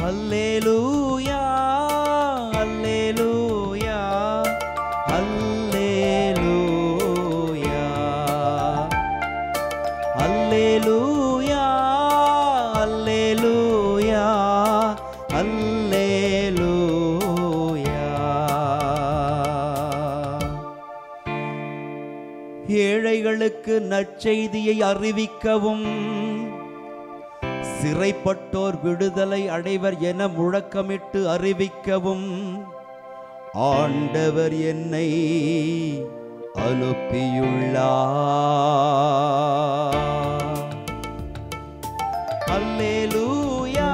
அல்லேலூயா அல்லேலூயா அல்லேலூயா அல்லேலூயா அல்லேலூயா அல்லேலூயா ஏழைகளுக்கு நற்செய்தியை அறிவிக்கவும் சிறைப்பட்டோர் விடுதலை அடைவர் என முழக்கமிட்டு அறிவிக்கவும் ஆண்டவர் என்னை அனுப்பியுள்ளார் அல்லேலூயா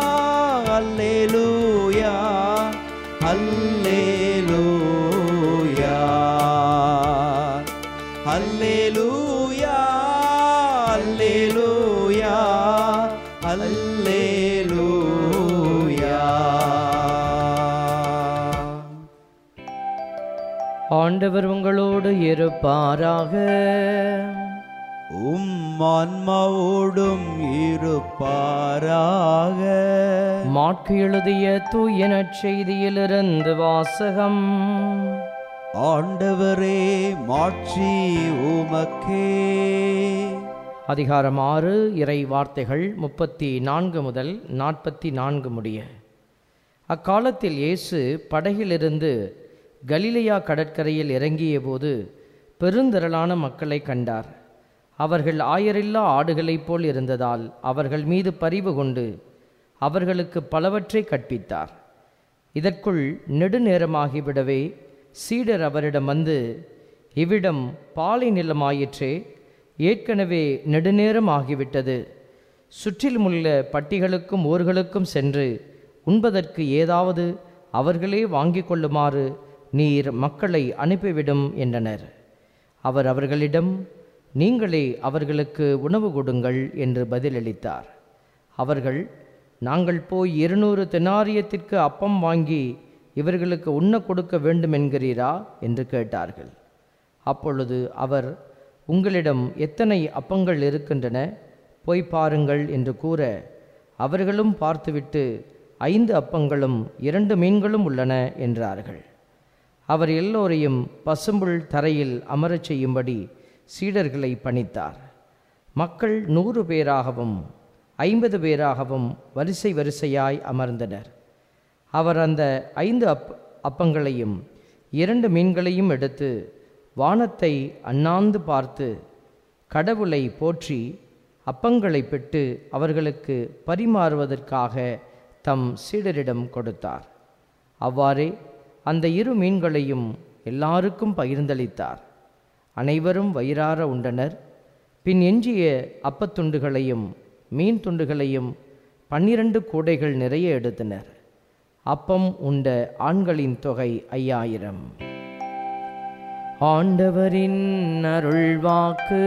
அல்லேலூயா அல்லேலூயா அல்லேலூயா அல்லேலூயா அல்லேலூயா ஆண்டவர் உங்களோடு இருப்பாராக உம் ஆன்மாவோடும் இருப்பாராக மாற்கு எழுதிய தூய நற்செய்தியிலிருந்து வாசகம் ஆண்டவரே மாட்சி உமக்கே அதிகாரம் ஆறு இறை வார்த்தைகள் முப்பத்தி நான்கு முதல் நாற்பத்தி நான்கு முடிய அக்காலத்தில் இயேசு படகிலிருந்து கலிலேயா கடற்கரையில் இறங்கிய போது பெருந்திரளான மக்களை கண்டார் அவர்கள் ஆயரில்லா ஆடுகளைப் போல் இருந்ததால் அவர்கள் மீது பரிவு கொண்டு அவர்களுக்கு பலவற்றை கற்பித்தார் இதற்குள் நெடுநேரமாகிவிடவே சீடர் அவரிடம் வந்து இவ்விடம் பாலை நிலமாயிற்றே ஏற்கனவே நெடுநேரம் ஆகிவிட்டது சுற்றிலுமுள்ள பட்டிகளுக்கும் ஊர்களுக்கும் சென்று உண்பதற்கு ஏதாவது அவர்களே வாங்கிக் கொள்ளுமாறு நீர் மக்களை அனுப்பிவிடும் என்றனர் அவர் அவர்களிடம் நீங்களே அவர்களுக்கு உணவு கொடுங்கள் என்று பதிலளித்தார் அவர்கள் நாங்கள் போய் இருநூறு தெனாரியத்திற்கு அப்பம் வாங்கி இவர்களுக்கு உண்ண கொடுக்க வேண்டும் என்கிறீரா என்று கேட்டார்கள் அப்பொழுது அவர் உங்களிடம் எத்தனை அப்பங்கள் இருக்கின்றன போய் பாருங்கள் என்று கூற அவர்களும் பார்த்துவிட்டு ஐந்து அப்பங்களும் இரண்டு மீன்களும் உள்ளன என்றார்கள் அவர் எல்லோரையும் பசும்புல் தரையில் அமரச் செய்யும்படி சீடர்களை பணித்தார் மக்கள் நூறு பேராகவும் ஐம்பது பேராகவும் வரிசை வரிசையாய் அமர்ந்தனர் அவர் அந்த ஐந்து அப் அப்பங்களையும் இரண்டு மீன்களையும் எடுத்து வானத்தை அண்ணாந்து பார்த்து கடவுளை போற்றி அப்பங்களை பெற்று அவர்களுக்கு பரிமாறுவதற்காக தம் சீடரிடம் கொடுத்தார் அவ்வாறே அந்த இரு மீன்களையும் எல்லாருக்கும் பகிர்ந்தளித்தார் அனைவரும் வயிறார உண்டனர் பின் எஞ்சிய அப்பத்துண்டுகளையும் மீன் துண்டுகளையும் பன்னிரண்டு கூடைகள் நிறைய எடுத்தனர் அப்பம் உண்ட ஆண்களின் தொகை ஐயாயிரம் ஆண்டவரின் அருள்வாக்கு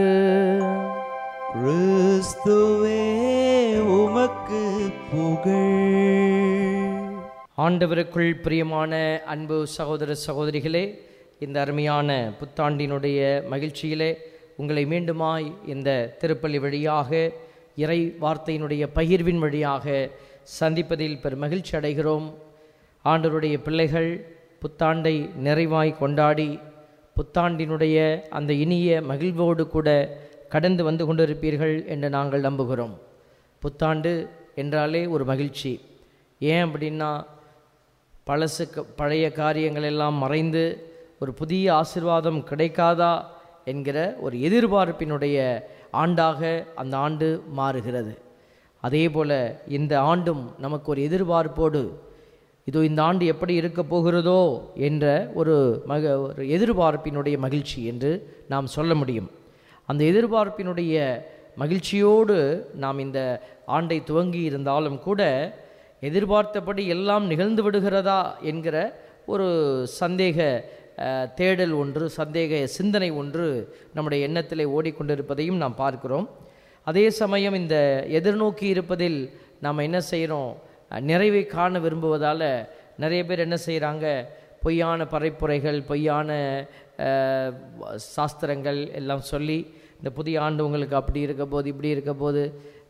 கிறிஸ்துவே உமக்கு புகழ் ஆண்டவருக்குள் பிரியமான அன்பு சகோதர சகோதரிகளே இந்த அருமையான புத்தாண்டினுடைய மகிழ்ச்சியிலே உங்களை மீண்டுமாய் இந்த திருப்பலி வழியாக இறை வார்த்தையினுடைய பகிர்வின் வழியாக சந்திப்பதில் பெரும் மகிழ்ச்சி அடைகிறோம் ஆண்டவருடைய பிள்ளைகள் புத்தாண்டை நிறைவாய் கொண்டாடி புத்தாண்டினுடைய அந்த இனிய மகிழ்வோடு கூட கடந்து வந்து கொண்டிருப்பீர்கள் என்று நாங்கள் நம்புகிறோம் புத்தாண்டு என்றாலே ஒரு மகிழ்ச்சி ஏன் அப்படின்னா பழசு க- பழைய காரியங்கள் எல்லாம் மறைந்து ஒரு புதிய ஆசிர்வாதம் கிடைக்காதா என்கிற ஒரு எதிர்பார்ப்பினுடைய ஆண்டாக அந்த ஆண்டு மாறுகிறது அதே போல் இந்த ஆண்டும் நமக்கு ஒரு எதிர்பார்ப்போடு இதோ இந்த ஆண்டு எப்படி இருக்க போகிறதோ என்ற ஒரு மக ஒரு எதிர்பார்ப்பினுடைய மகிழ்ச்சி என்று நாம் சொல்ல முடியும் அந்த எதிர்பார்ப்பினுடைய மகிழ்ச்சியோடு நாம் இந்த ஆண்டை துவங்கி இருந்தாலும் கூட எதிர்பார்த்தபடி எல்லாம் நிகழ்ந்து விடுகிறதா என்கிற ஒரு சந்தேக அஹ், தேடல் ஒன்று சந்தேக சிந்தனை ஒன்று நம்முடைய எண்ணத்திலே ஓடிக்கொண்டிருப்பதையும் நாம் பார்க்கிறோம் அதே சமயம் இந்த எதிர்நோக்கி இருப்பதில் நாம் என்ன செய்கிறோம் அஹ், நிறைவை காண விரும்புவதால் நிறைய பேர் என்ன செய்கிறாங்க பொய்யான பறைப்புரைகள் பொய்யான அஹ், சாஸ்திரங்கள் எல்லாம் சொல்லி இந்த புதிய ஆண்டு உங்களுக்கு அப்படி இருக்க போது இப்படி இருக்க போது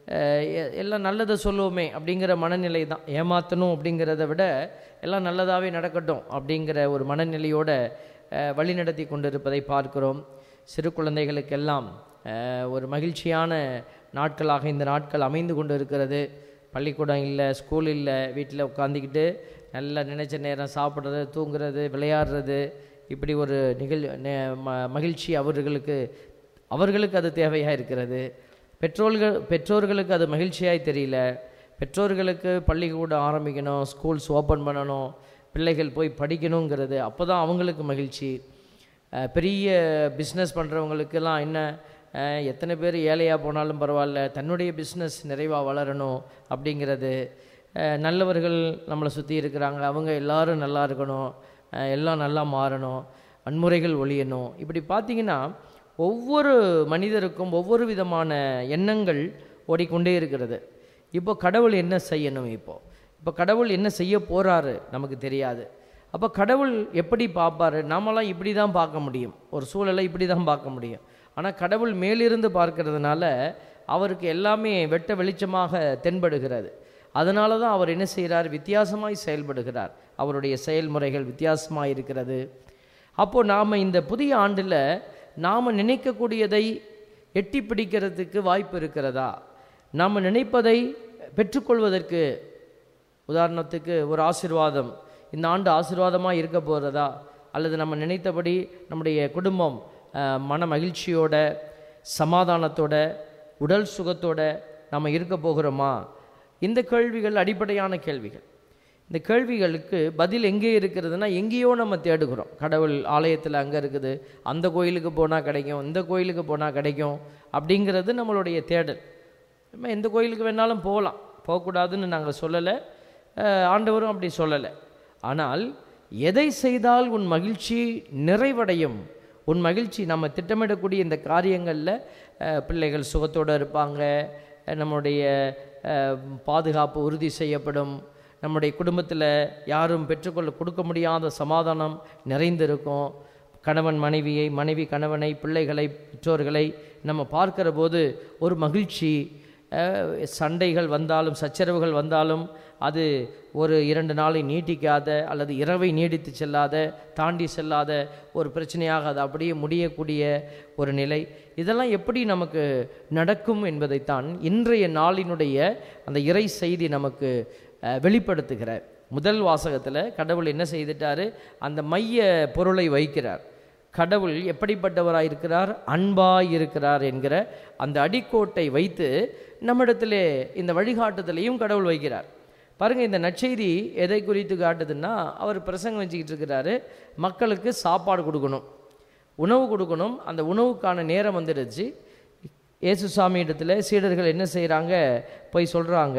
அஹ், எ- எல்லாம் நல்லதை சொல்லுவோமே அப்படிங்கிற மனநிலை தான் ஏமாற்றணும் அப்படிங்கிறத விட எல்லாம் நல்லதாகவே நடக்கட்டும் அப்படிங்கிற ஒரு மனநிலையோட அஹ், வழிநடத்தி கொண்டிருப்பதை பார்க்கிறோம் சிறு குழந்தைகளுக்கெல்லாம் அஹ், ஒரு மகிழ்ச்சியான நாட்களாக இந்த நாட்கள் அமைந்து கொண்டு இருக்கிறது பள்ளிக்கூடம் இல்லை ஸ்கூல் இல்லை வீட்டில் உட்காந்துக்கிட்டு நல்லா நினைச்ச நேரம் சாப்பிட்றது தூங்குறது விளையாடுறது இப்படி ஒரு நிகழ் நெ- ம- மகிழ்ச்சி அவர்களுக்கு அவர்களுக்கு அது தேவையாக இருக்கிறது பெற்றோர்கள் பெற்றோர்களுக்கு அது மகிழ்ச்சியாய் தெரியல பெற்றோர்களுக்கு பள்ளிக்கூடம் ஆரம்பிக்கணும் ஸ்கூல்ஸ் ஓப்பன் பண்ணணும் பிள்ளைகள் போய் படிக்கணுங்கிறது அப்போ தான் அவங்களுக்கு மகிழ்ச்சி அஹ் பெரிய பிஸ்னஸ் பண்ணுறவங்களுக்கெல்லாம் என்ன அஹ் எத்தனை பேர் ஏழையாக போனாலும் பரவாயில்ல தன்னுடைய பிஸ்னஸ் நிறைவாக வளரணும் அப்படிங்கிறது அஹ் நல்லவர்கள் நம்மளை சுற்றி இருக்கிறாங்க அவங்க எல்லாரும் நல்லா இருக்கணும் அஹ் எல்லாம் நல்லா மாறணும் வன்முறைகள் ஒழியணும் இப்படி பார்த்தீங்கன்னா ஒவ்வொரு மனிதருக்கும் ஒவ்வொரு விதமான எண்ணங்கள் ஓடிக்கொண்டே இருக்கிறது இப்போ கடவுள் என்ன செய்யணும் இப்போ இப்போ கடவுள் என்ன செய்ய போறாரு நமக்கு தெரியாது அப்போ கடவுள் எப்படி பார்ப்பாரு நாமெல்லாம் இப்படி தான் பார்க்க முடியும் ஒரு சூழலை இப்படி தான் பார்க்க முடியும் ஆனால் கடவுள் மேலிருந்து பார்க்கறதுனால அவருக்கு எல்லாமே வெட்ட வெளிச்சமாக தென்படுகிறது அதனால தான் அவர் என்ன செய்கிறார் வித்தியாசமாய் செயல்படுகிறார் அவருடைய செயல்முறைகள் வித்தியாசமாக இருக்கிறது அப்போ நாம் இந்த புதிய ஆண்டில் நாம் நினைக்கக்கூடியதை எட்டி பிடிக்கிறதுக்கு வாய்ப்பு இருக்கிறதா நாம் நினைப்பதை பெற்றுக்கொள்வதற்கு உதாரணத்துக்கு ஒரு ஆசீர்வாதம் இந்த ஆண்டு ஆசீர்வாதமாக இருக்க போகிறதா அல்லது நம்ம நினைத்தபடி நம்முடைய குடும்பம் அஹ், மன மகிழ்ச்சியோட சமாதானத்தோட உடல் சுகத்தோட நம்ம இருக்க போகிறோமா இந்த கேள்விகள் அடிப்படையான கேள்விகள் இந்த கேள்விகளுக்கு பதில் எங்கே இருக்கிறதுனா எங்கேயோ நம்ம தேடுகிறோம் கடவுள் ஆலயத்தில் அங்கே இருக்குது அந்த கோயிலுக்கு போனால் கிடைக்கும் இந்த கோயிலுக்கு போனால் கிடைக்கும் அப்படிங்கிறது நம்மளுடைய தேடல் நம்ம எந்த கோயிலுக்கு வேணாலும் போகலாம் போகக்கூடாதுன்னு நாங்கள் சொல்லலை அஹ், ஆண்டவரும் அப்படி சொல்லலை ஆனால் எதை செய்தால் உன் மகிழ்ச்சி நிறைவடையும் உன் மகிழ்ச்சி நம்ம திட்டமிடக்கூடிய இந்த காரியங்களில் அஹ், பிள்ளைகள் சுகத்தோடு இருப்பாங்க அஹ், நம்முடைய அஹ், பாதுகாப்பு உறுதி செய்யப்படும் நம்முடைய குடும்பத்தில் யாரும் பெற்றுக்கொள்ள கொடுக்க முடியாத சமாதானம் நிறைந்திருக்கும் கணவன் மனைவியை மனைவி கணவனை பிள்ளைகளை பெற்றோர்களை நம்ம பார்க்கிற போது ஒரு மகிழ்ச்சி அஹ், சண்டைகள் வந்தாலும் சச்சரவுகள் வந்தாலும் அது ஒரு இரண்டு நாளை நீட்டிக்காத அல்லது இரவை நீடித்து செல்லாத தாண்டி செல்லாத ஒரு பிரச்சனையாக அது அப்படியே முடியக்கூடிய ஒரு நிலை இதெல்லாம் எப்படி நமக்கு நடக்கும் என்பதைத்தான் இன்றைய நாளினுடைய அந்த இறை செய்தி நமக்கு அஹ், வெளிப்படுத்துகிற முதல் வாசகத்தில் கடவுள் என்ன செய்துட்டாரு அந்த மைய பொருளை வைக்கிறார் கடவுள் எப்படிப்பட்டவராய் இருக்கிறார் அன்பாய் இருக்கிறார் என்கிற அந்த அடிக்கோட்டை வைத்து நம்மிடத்திலே இந்த வழிகாட்டுதலையும் கடவுள் வைக்கிறார் பாருங்க இந்த நற்செய்தி எதை குறித்து காட்டுதுன்னா அவர் பிரசங்கம் வச்சுக்கிட்டு இருக்கிறாரு மக்களுக்கு சாப்பாடு கொடுக்கணும் உணவு கொடுக்கணும் அந்த உணவுக்கான நேரம் வந்துடுச்சு இயேசுசாமி இடத்துல சீடர்கள் என்ன செய்கிறாங்க போய் சொல்கிறாங்க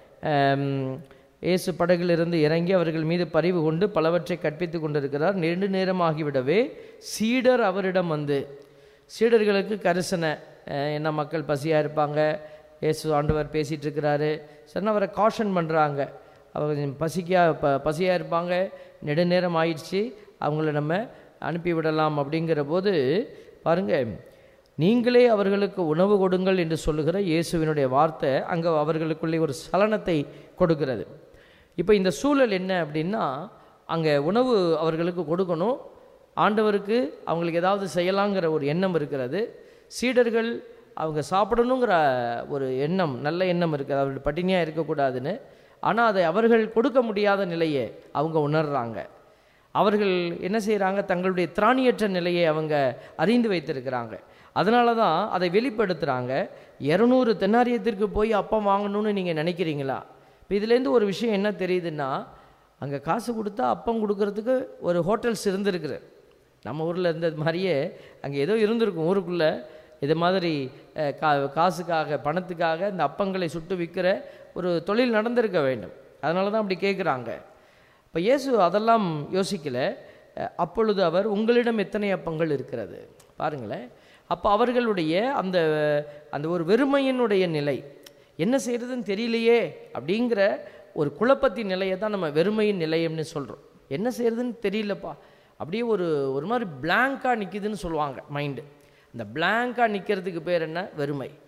இயேசு படகிலிருந்து இறங்கி அவர்கள் மீது பரிவு கொண்டு பலவற்றை கற்பித்து கொண்டிருக்கிறார் நெடு நேரமாகிவிடவே சீடர் அவரிடம் வந்து சீடர்களுக்கு கரிசனை அஹ், என்ன மக்கள் பசியாக இருப்பாங்க இயேசு ஆண்டவர் பேசிகிட்டு இருக்கிறாரு சொன்ன அவரை காஷன் பண்ணுறாங்க அவங்க கொஞ்சம் பசிக்கா ப பசியாக இருப்பாங்க நெடுநேரம் ஆயிடுச்சு அவங்கள நம்ம அனுப்பிவிடலாம் அப்படிங்கிற போது பாருங்கள் நீங்களே அவர்களுக்கு உணவு கொடுங்கள் என்று சொல்லுகிற இயேசுவினுடைய வார்த்தை அங்கே அவர்களுக்குள்ளே ஒரு சலனத்தை கொடுக்கிறது இப்போ இந்த சூழல் என்ன அப்படின்னா அங்கே உணவு அவர்களுக்கு கொடுக்கணும் ஆண்டவருக்கு அவங்களுக்கு ஏதாவது செய்யலாங்கிற ஒரு எண்ணம் இருக்கிறது சீடர்கள் அவங்க சாப்பிடணுங்கிற ஒரு எண்ணம் நல்ல எண்ணம் இருக்குது அவர்கள் பட்டினியாக இருக்கக்கூடாதுன்னு ஆனால் அதை அவர்கள் கொடுக்க முடியாத நிலையை அவங்க உணர்றாங்க அவர்கள் என்ன செய்கிறாங்க தங்களுடைய திராணியற்ற நிலையை அவங்க அறிந்து வைத்திருக்கிறாங்க அதனால தான் அதை வெளிப்படுத்துகிறாங்க இரநூறு தென்னாரியத்திற்கு போய் அப்பம் வாங்கணும்னு நீங்கள் நினைக்கிறீங்களா இப்போ இதுலேருந்து ஒரு விஷயம் என்ன தெரியுதுன்னா அங்கே காசு கொடுத்தா அப்பம் கொடுக்கறதுக்கு ஒரு ஹோட்டல்ஸ் இருந்திருக்குது நம்ம ஊரில் இருந்தது மாதிரியே அங்கே ஏதோ இருந்திருக்கும் ஊருக்குள்ளே இது மாதிரி அஹ், கா காசுக்காக பணத்துக்காக இந்த அப்பங்களை சுட்டு விற்கிற ஒரு தொழில் நடந்திருக்க வேண்டும் அதனால தான் அப்படி கேட்குறாங்க இப்போ இயேசு அதெல்லாம் யோசிக்கல அஹ், அப்பொழுது அவர் உங்களிடம் எத்தனை அப்பங்கள் இருக்கிறது பாருங்களேன் அப்போ அவர்களுடைய அந்த அந்த ஒரு வெறுமையினுடைய நிலை என்ன செய்யறதுன்னு தெரியலையே அப்படிங்கிற ஒரு குழப்பத்தின் நிலையை தான் நம்ம வெறுமையின் நிலையம்னு சொல்கிறோம் என்ன செய்யறதுன்னு தெரியலப்பா அப்படியே ஒரு ஒரு மாதிரி பிளாங்காக நிற்கிதுன்னு சொல்லுவாங்க மைண்டு இந்த பிளாங்காக நிற்கிறதுக்கு பேர் என்ன வெறுமை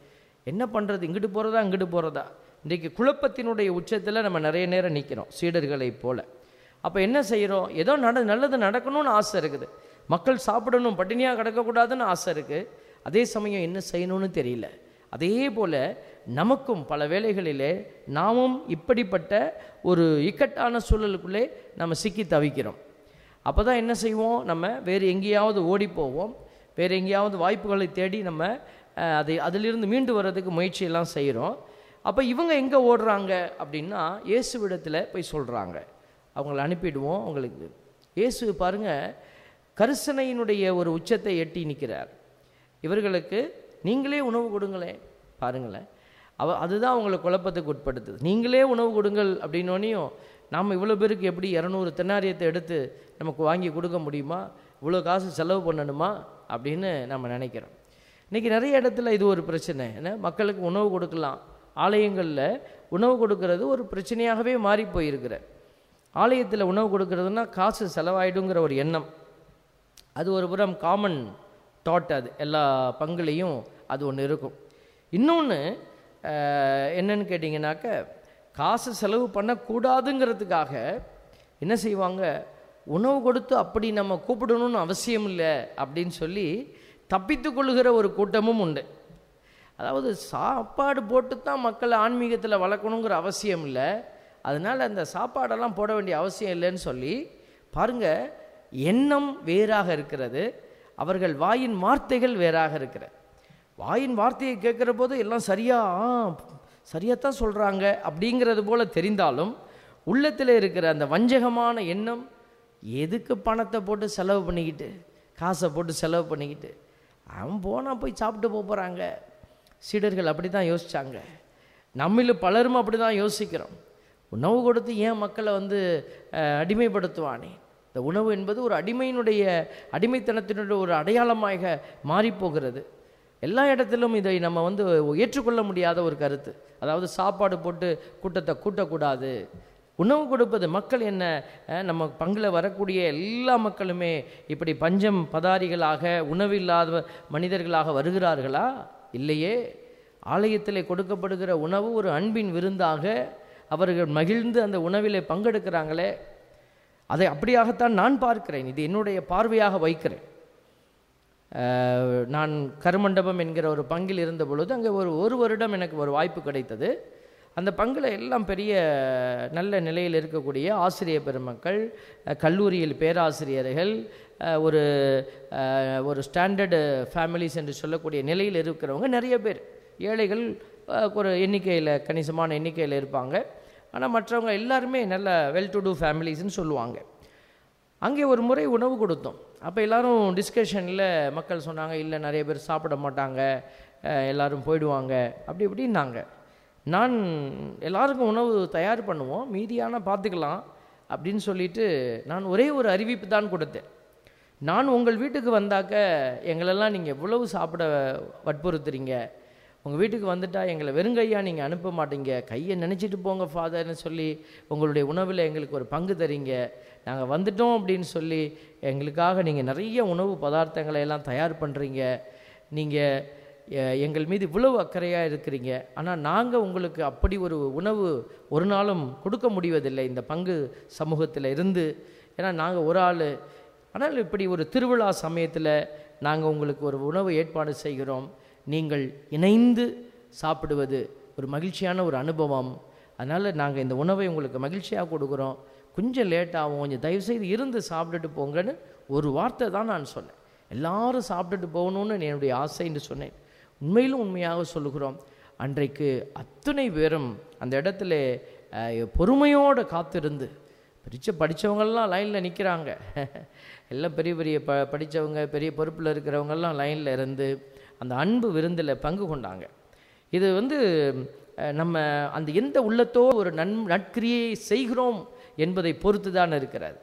என்ன பண்ணுறது இங்கிட்டு போகிறதா இங்கிட்டு போகிறதா இன்றைக்கு குழப்பத்தினுடைய உச்சத்தில் நம்ம நிறைய நேரம் நிற்கிறோம் சீடர்களைப் போல அப்போ என்ன செய்கிறோம் ஏதோ நட நல்லது நடக்கணும்னு ஆசை இருக்குது மக்கள் சாப்பிடணும் பட்டினியாக கிடக்கக்கூடாதுன்னு ஆசை இருக்குது அதே சமயம் என்ன செய்யணும்னு தெரியல அதே போல் நமக்கும் பல வேளைகளிலே நாமும் இப்படிப்பட்ட ஒரு இக்கட்டான சூழலுக்குள்ளே நம்ம சிக்கி தவிக்கிறோம் அப்போ தான் என்ன செய்வோம் நம்ம வேறு எங்கேயாவது ஓடி போவோம் வேறு எங்கேயாவது வாய்ப்புகளை தேடி நம்ம அஹ், அதை அதிலிருந்து மீண்டு வர்றதுக்கு முயற்சியெல்லாம் செய்கிறோம் அப்போ இவங்க எங்கே ஓடுறாங்க அப்படின்னா இயேசுவிடத்தில் போய் சொல்கிறாங்க அவங்கள அனுப்பிடுவோம் அவங்களுக்கு இயேசு பாருங்க கரிசனையினுடைய ஒரு உச்சத்தை எட்டி நிற்கிறார் இவர்களுக்கு நீங்களே உணவு கொடுங்களேன் பாருங்களேன் அவ அதுதான் அவங்களை குழப்பத்துக்கு உட்படுத்துது நீங்களே உணவு கொடுங்கள் அப்படின்னோனையும் நாம் இவ்வளோ பேருக்கு எப்படி இரநூறு தென்னாரியத்தை எடுத்து நமக்கு வாங்கி கொடுக்க முடியுமா இவ்வளோ காசு செலவு பண்ணணுமா அப்படின்னு நம்ம நினைக்கிறோம் இன்றைக்கி நிறைய இடத்துல இது ஒரு பிரச்சனை என்ன மக்களுக்கு உணவு கொடுக்கலாம் ஆலயங்களில் உணவு கொடுக்கறது ஒரு பிரச்சனையாகவே மாறி போயிருக்கிற ஆலயத்தில் உணவு கொடுக்கறதுனா காசு செலவாயிடுங்கிற ஒரு எண்ணம் அது ஒரு புறம் காமன் தாட் அது எல்லா பங்குலேயும் அது ஒன்று இருக்கும் இன்னொன்று என்னன்னு கேட்டிங்கனாக்க காசு செலவு பண்ணக்கூடாதுங்கிறதுக்காக என்ன செய்வாங்க உணவு கொடுத்து அப்படி நம்ம கூப்பிடணும்னு அவசியம் இல்லை அப்படின்னு சொல்லி தப்பித்து கொள்ளுகிற ஒரு கூட்டமும் உண்டு அதாவது சாப்பாடு போட்டு தான் மக்களை ஆன்மீகத்தில் வளர்க்கணுங்கிற அவசியம் இல்லை அதனால் அந்த சாப்பாடெல்லாம் போட வேண்டிய அவசியம் இல்லைன்னு சொல்லி பாருங்க எண்ணம் வேறாக இருக்கிறது அவர்கள் வாயின் வார்த்தைகள் வேறாக இருக்கிற வாயின் வார்த்தையை கேட்குற போது எல்லாம் சரியா ஆ, சரியாத்தான் சொல்கிறாங்க அப்படிங்கிறது போல தெரிந்தாலும் உள்ளத்தில் இருக்கிற அந்த வஞ்சகமான எண்ணம் எதுக்கு பணத்தை போட்டு செலவு பண்ணிக்கிட்டு காசை போட்டு செலவு பண்ணிக்கிட்டு அவன் போனால் போய் சாப்பிட்டு போக போகிறாங்க சீடர்கள் அப்படி தான் யோசித்தாங்க நம்மில் பலரும் அப்படி தான் யோசிக்கிறோம் உணவு கொடுத்து ஏன் மக்களை வந்து அஹ், அடிமைப்படுத்துவானே இந்த உணவு என்பது ஒரு அடிமையினுடைய அடிமைத்தனத்தினுடைய ஒரு அடையாளமாக மாறிப்போகிறது எல்லா இடத்திலும் இதை நம்ம வந்து ஏற்றுக்கொள்ள முடியாத ஒரு கருத்து அதாவது சாப்பாடு போட்டு கூட்டத்தை கூட்டக்கூடாது உணவு கொடுப்பது மக்கள் என்ன அஹ், நம்ம பங்கில் வரக்கூடிய எல்லா மக்களுமே இப்படி பஞ்சம் பதாரிகளாக உணவில்லாத மனிதர்களாக வருகிறார்களா இல்லையே ஆலயத்திலே கொடுக்கப்படுகிற உணவு ஒரு அன்பின் விருந்தாக அவர்கள் மகிழ்ந்து அந்த உணவிலே பங்கெடுக்கிறாங்களே அதை அப்படியாகத்தான் நான் பார்க்கிறேன் இது என்னுடைய பார்வையாக வைக்கிறேன் அஹ், நான் கருமண்டபம் என்கிற ஒரு பங்கில் இருந்த பொழுது அங்கே ஒரு ஒரு வருடம் எனக்கு ஒரு வாய்ப்பு கிடைத்தது அந்த பங்கில் எல்லாம் பெரிய நல்ல நிலையில் இருக்கக்கூடிய ஆசிரியர் பெருமக்கள் அஹ், கல்லூரியில் பேராசிரியர்கள் அஹ், ஒரு அஹ், ஒரு ஸ்டாண்டர்டு ஃபேமிலிஸ் என்று சொல்லக்கூடிய நிலையில் இருக்கிறவங்க நிறைய பேர் ஏழைகள் அஹ், ஒரு எண்ணிக்கையில் கணிசமான எண்ணிக்கையில் இருப்பாங்க ஆனால் மற்றவங்க எல்லாருமே நல்ல வெல் டு டூ ஃபேமிலிஸ்ன்னு சொல்லுவாங்க அங்கே ஒரு முறை உணவு கொடுத்தோம் அப்போ எல்லாரும் டிஸ்கஷனில் மக்கள் சொன்னாங்க இல்லை நிறைய பேர் சாப்பிட மாட்டாங்க அஹ், எல்லாரும் போயிடுவாங்க அப்படி இப்படின்னாங்க நான் எல்லாருக்கும் உணவு தயார் பண்ணுவோம் மீதியான பார்த்துக்கலாம் அப்படின்னு சொல்லிட்டு நான் ஒரே ஒரு அறிவிப்பு தான் கொடுத்தேன் நான் உங்கள் வீட்டுக்கு வந்தாக்க எங்களெல்லாம் நீங்கள் எவ்வளவு சாப்பிட வற்புறுத்துறீங்க உங்கள் வீட்டுக்கு வந்துட்டா எங்களை வெறுங்கையா நீங்கள் அனுப்ப மாட்டீங்க கையை நினச்சிட்டு போங்க ஃபாதர்னு சொல்லி உங்களுடைய உணவில் எங்களுக்கு ஒரு பங்கு தரீங்க நாங்கள் வந்துட்டோம் அப்படின்னு சொல்லி எங்களுக்காக நீங்கள் நிறைய உணவு பதார்த்தங்களை எல்லாம் தயார் பண்ணுறீங்க நீங்கள் எங்கள் மீது இவ்வளவு அக்கறையாக இருக்கிறீங்க ஆனால் நாங்கள் உங்களுக்கு அப்படி ஒரு உணவு ஒரு நாளும் கொடுக்க முடிவதில்லை இந்த பங்கு சமூகத்தில் இருந்து ஏன்னா நாங்கள் ஒரு ஆள் ஆனால் இப்படி ஒரு திருவிழா சமயத்தில் நாங்கள் உங்களுக்கு ஒரு உணவு ஏற்பாடு செய்கிறோம் நீங்கள் இணைந்து சாப்பிடுவது ஒரு மகிழ்ச்சியான ஒரு அனுபவம் அதனால் நாங்கள் இந்த உணவை உங்களுக்கு மகிழ்ச்சியாக கொடுக்குறோம் கொஞ்சம் லேட்டாகும் கொஞ்சம் தயவுசெய்து இருந்து சாப்பிட்டுட்டு போங்கன்னு ஒரு வார்த்தை தான் நான் சொன்னேன் எல்லாரும் சாப்பிட்டுட்டு போகணும்னு என்னுடைய ஆசைன்னு சொன்னேன் உண்மையிலும் உண்மையாக சொல்லுகிறோம் அன்றைக்கு அத்தனை பேரும் அந்த இடத்துல அஹ், பொறுமையோடு காத்திருந்து பிரிச்ச படித்தவங்கெல்லாம் லைனில் நிற்கிறாங்க எல்லாம் பெரிய பெரிய ப படித்தவங்க பெரிய பொறுப்பில் இருக்கிறவங்கெல்லாம் லைனில் இருந்து அந்த அன்பு விருந்தில் பங்கு கொண்டாங்க இது வந்து அஹ், நம்ம அந்த எந்த உள்ளத்தோ ஒரு நன் நட்கிரியை செய்கிறோம் என்பதை பொறுத்து தான் இருக்கிறது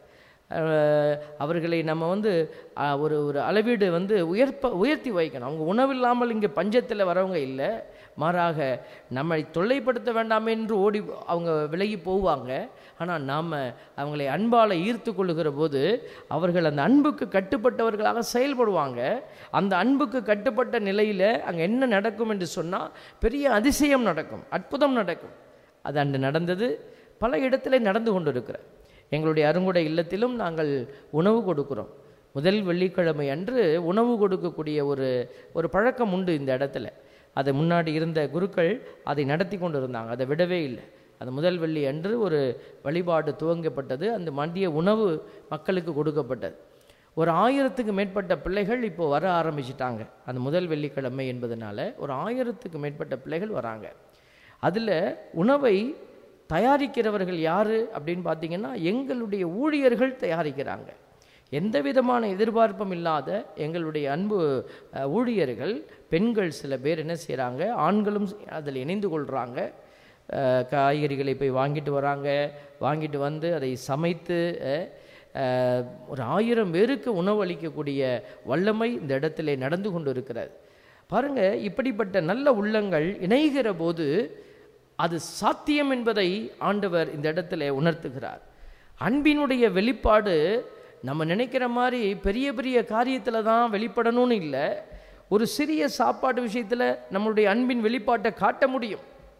அஹ், அவர்களை நம்ம வந்து அஹ், ஒரு ஒரு அளவீடு வந்து உயர்ப்ப உயர்த்தி வைக்கணும் அவங்க உணவில்லாமல் இங்கே பஞ்சத்தில் வரவங்க இல்லை மாறாக நம்மை தொல்லைப்படுத்த வேண்டாம் என்று ஓடி அவங்க விலகி போவாங்க ஆனால் நாம் அவங்களை அன்பால் ஈர்த்து கொள்ளுகிற போது அவர்கள் அந்த அன்புக்கு கட்டுப்பட்டவர்களாக செயல்படுவாங்க அந்த அன்புக்கு கட்டுப்பட்ட நிலையில் அங்கே என்ன நடக்கும் என்று சொன்னால் பெரிய அதிசயம் நடக்கும் அற்புதம் நடக்கும் அது அன்று நடந்தது பல இடத்துல நடந்து கொண்டிருக்கிற எங்களுடைய அருங்குடை இல்லத்திலும் நாங்கள் உணவு கொடுக்கிறோம் முதல் வெள்ளிக்கிழமை அன்று உணவு கொடுக்கக்கூடிய ஒரு ஒரு பழக்கம் உண்டு இந்த இடத்துல அது முன்னாடி இருந்த குருக்கள் அதை நடத்தி கொண்டு இருந்தாங்க அதை விடவே இல்லை அது முதல் வெள்ளி அன்று ஒரு வழிபாடு துவங்கப்பட்டது அந்த மதிய உணவு மக்களுக்கு கொடுக்கப்பட்டது ஒரு ஆயிரத்துக்கு மேற்பட்ட பிள்ளைகள் இப்போ வர ஆரம்பிச்சிட்டாங்க அந்த முதல் வெள்ளிக்கிழமை என்பதனால ஒரு ஆயிரத்துக்கு மேற்பட்ட பிள்ளைகள் வராங்க அதில் உணவை தயாரிக்கிறவர்கள் யார் அப்படின்னு பார்த்தீங்கன்னா எங்களுடைய ஊழியர்கள் தயாரிக்கிறாங்க எந்த விதமான எதிர்பார்ப்பும் இல்லாத எங்களுடைய அன்பு அஹ், ஊழியர்கள் பெண்கள் சில பேர் என்ன செய்கிறாங்க ஆண்களும் அதில் இணைந்து கொள்கிறாங்க அஹ், காய்கறிகளை போய் வாங்கிட்டு வராங்க வாங்கிட்டு வந்து அதை சமைத்து அஹ், அஹ், ஒரு ஆயிரம் பேருக்கு உணவு அளிக்கக்கூடிய வல்லமை இந்த இடத்திலே நடந்து கொண்டு இருக்கிறது பாருங்க இப்படிப்பட்ட நல்ல உள்ளங்கள் இணைகிற போது அது சாத்தியம் என்பதை ஆண்டவர் இந்த இடத்துல உணர்த்துகிறார் அன்பினுடைய வெளிப்பாடு நம்ம நினைக்கிற மாதிரி பெரிய பெரிய காரியத்தில் தான் வெளிப்படணும்னு இல்லை ஒரு சிறிய சாப்பாடு விஷயத்தில் நம்மளுடைய அன்பின் வெளிப்பாட்டை காட்ட முடியும்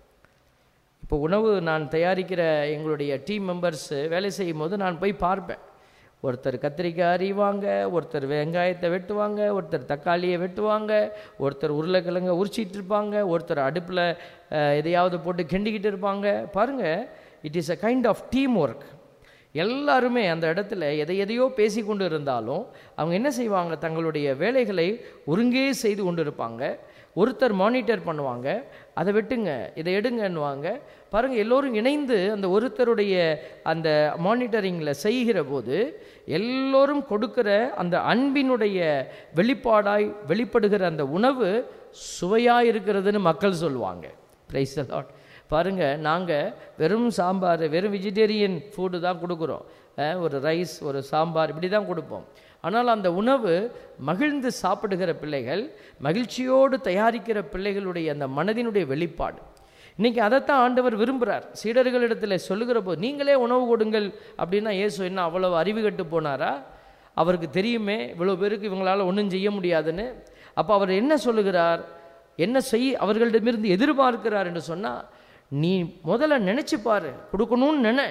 இப்போ உணவு நான் தயாரிக்கிற எங்களுடைய டீம் மெம்பர்ஸ் வேலை செய்யும் போது நான் போய் பார்ப்பேன் ஒருத்தர் கத்திரிக்காய் அறிவாங்க ஒருத்தர் வெங்காயத்தை வெட்டுவாங்க ஒருத்தர் தக்காளியை வெட்டுவாங்க ஒருத்தர் உருளைக்கிழங்க உரிச்சிட்டு இருப்பாங்க ஒருத்தர் அடுப்பில் எதையாவது போட்டு கிண்டிக்கிட்டு இருப்பாங்க பாருங்கள் it is a kind of team work எல்லாருமே அந்த இடத்துல எதை எதையோ பேசி கொண்டு இருந்தாலும் அவங்க என்ன செய்வாங்க தங்களுடைய வேலைகளை ஒருங்கே செய்து கொண்டு இருப்பாங்க ஒருத்தர் மானிட்டர் பண்ணுவாங்க அதை வெட்டுங்க இதை எடுங்கன்னுவாங்க பாருங்கள் எல்லோரும் இணைந்து அந்த ஒருத்தருடைய அந்த மானிட்டரிங்கில் செய்கிற போது எல்லோரும் கொடுக்கிற அந்த அன்பினுடைய வெளிப்பாடாய் வெளிப்படுகிற அந்த உணவு சுவையாக இருக்கிறதுன்னு மக்கள் சொல்லுவாங்க பிரைஸ் லாட் பாருங்கள் நாங்கள் வெறும் சாம்பார் வெறும் வெஜிடேரியன் ஃபுட்டு தான் கொடுக்குறோம் அஹ், ஒரு ரைஸ் ஒரு சாம்பார் இப்படி தான் கொடுப்போம் ஆனால் அந்த உணவு மகிழ்ந்து சாப்பிடுகிற பிள்ளைகள் மகிழ்ச்சியோடு தயாரிக்கிற பிள்ளைகளுடைய அந்த மனதினுடைய வெளிப்பாடு இன்றைக்கி அதைத்தான் ஆண்டவர் விரும்புகிறார் சீடர்களிடத்தில் சொல்லுகிற போது நீங்களே உணவு கொடுங்கள் அப்படின்னா இயேசு என்ன அவ்வளவு அறிவு கட்டு போனாரா அவருக்கு தெரியுமே இவ்வளோ பேருக்கு இவங்களால் ஒன்றும் செய்ய முடியாதுன்னு அப்போ அவர் என்ன சொல்லுகிறார் என்ன செய் அவர்களிடமிருந்து எதிர்பார்க்கிறார் என்று சொன்னால் நீ முதல்ல நினைச்சு பாரு கொடுக்கணும்னு நினை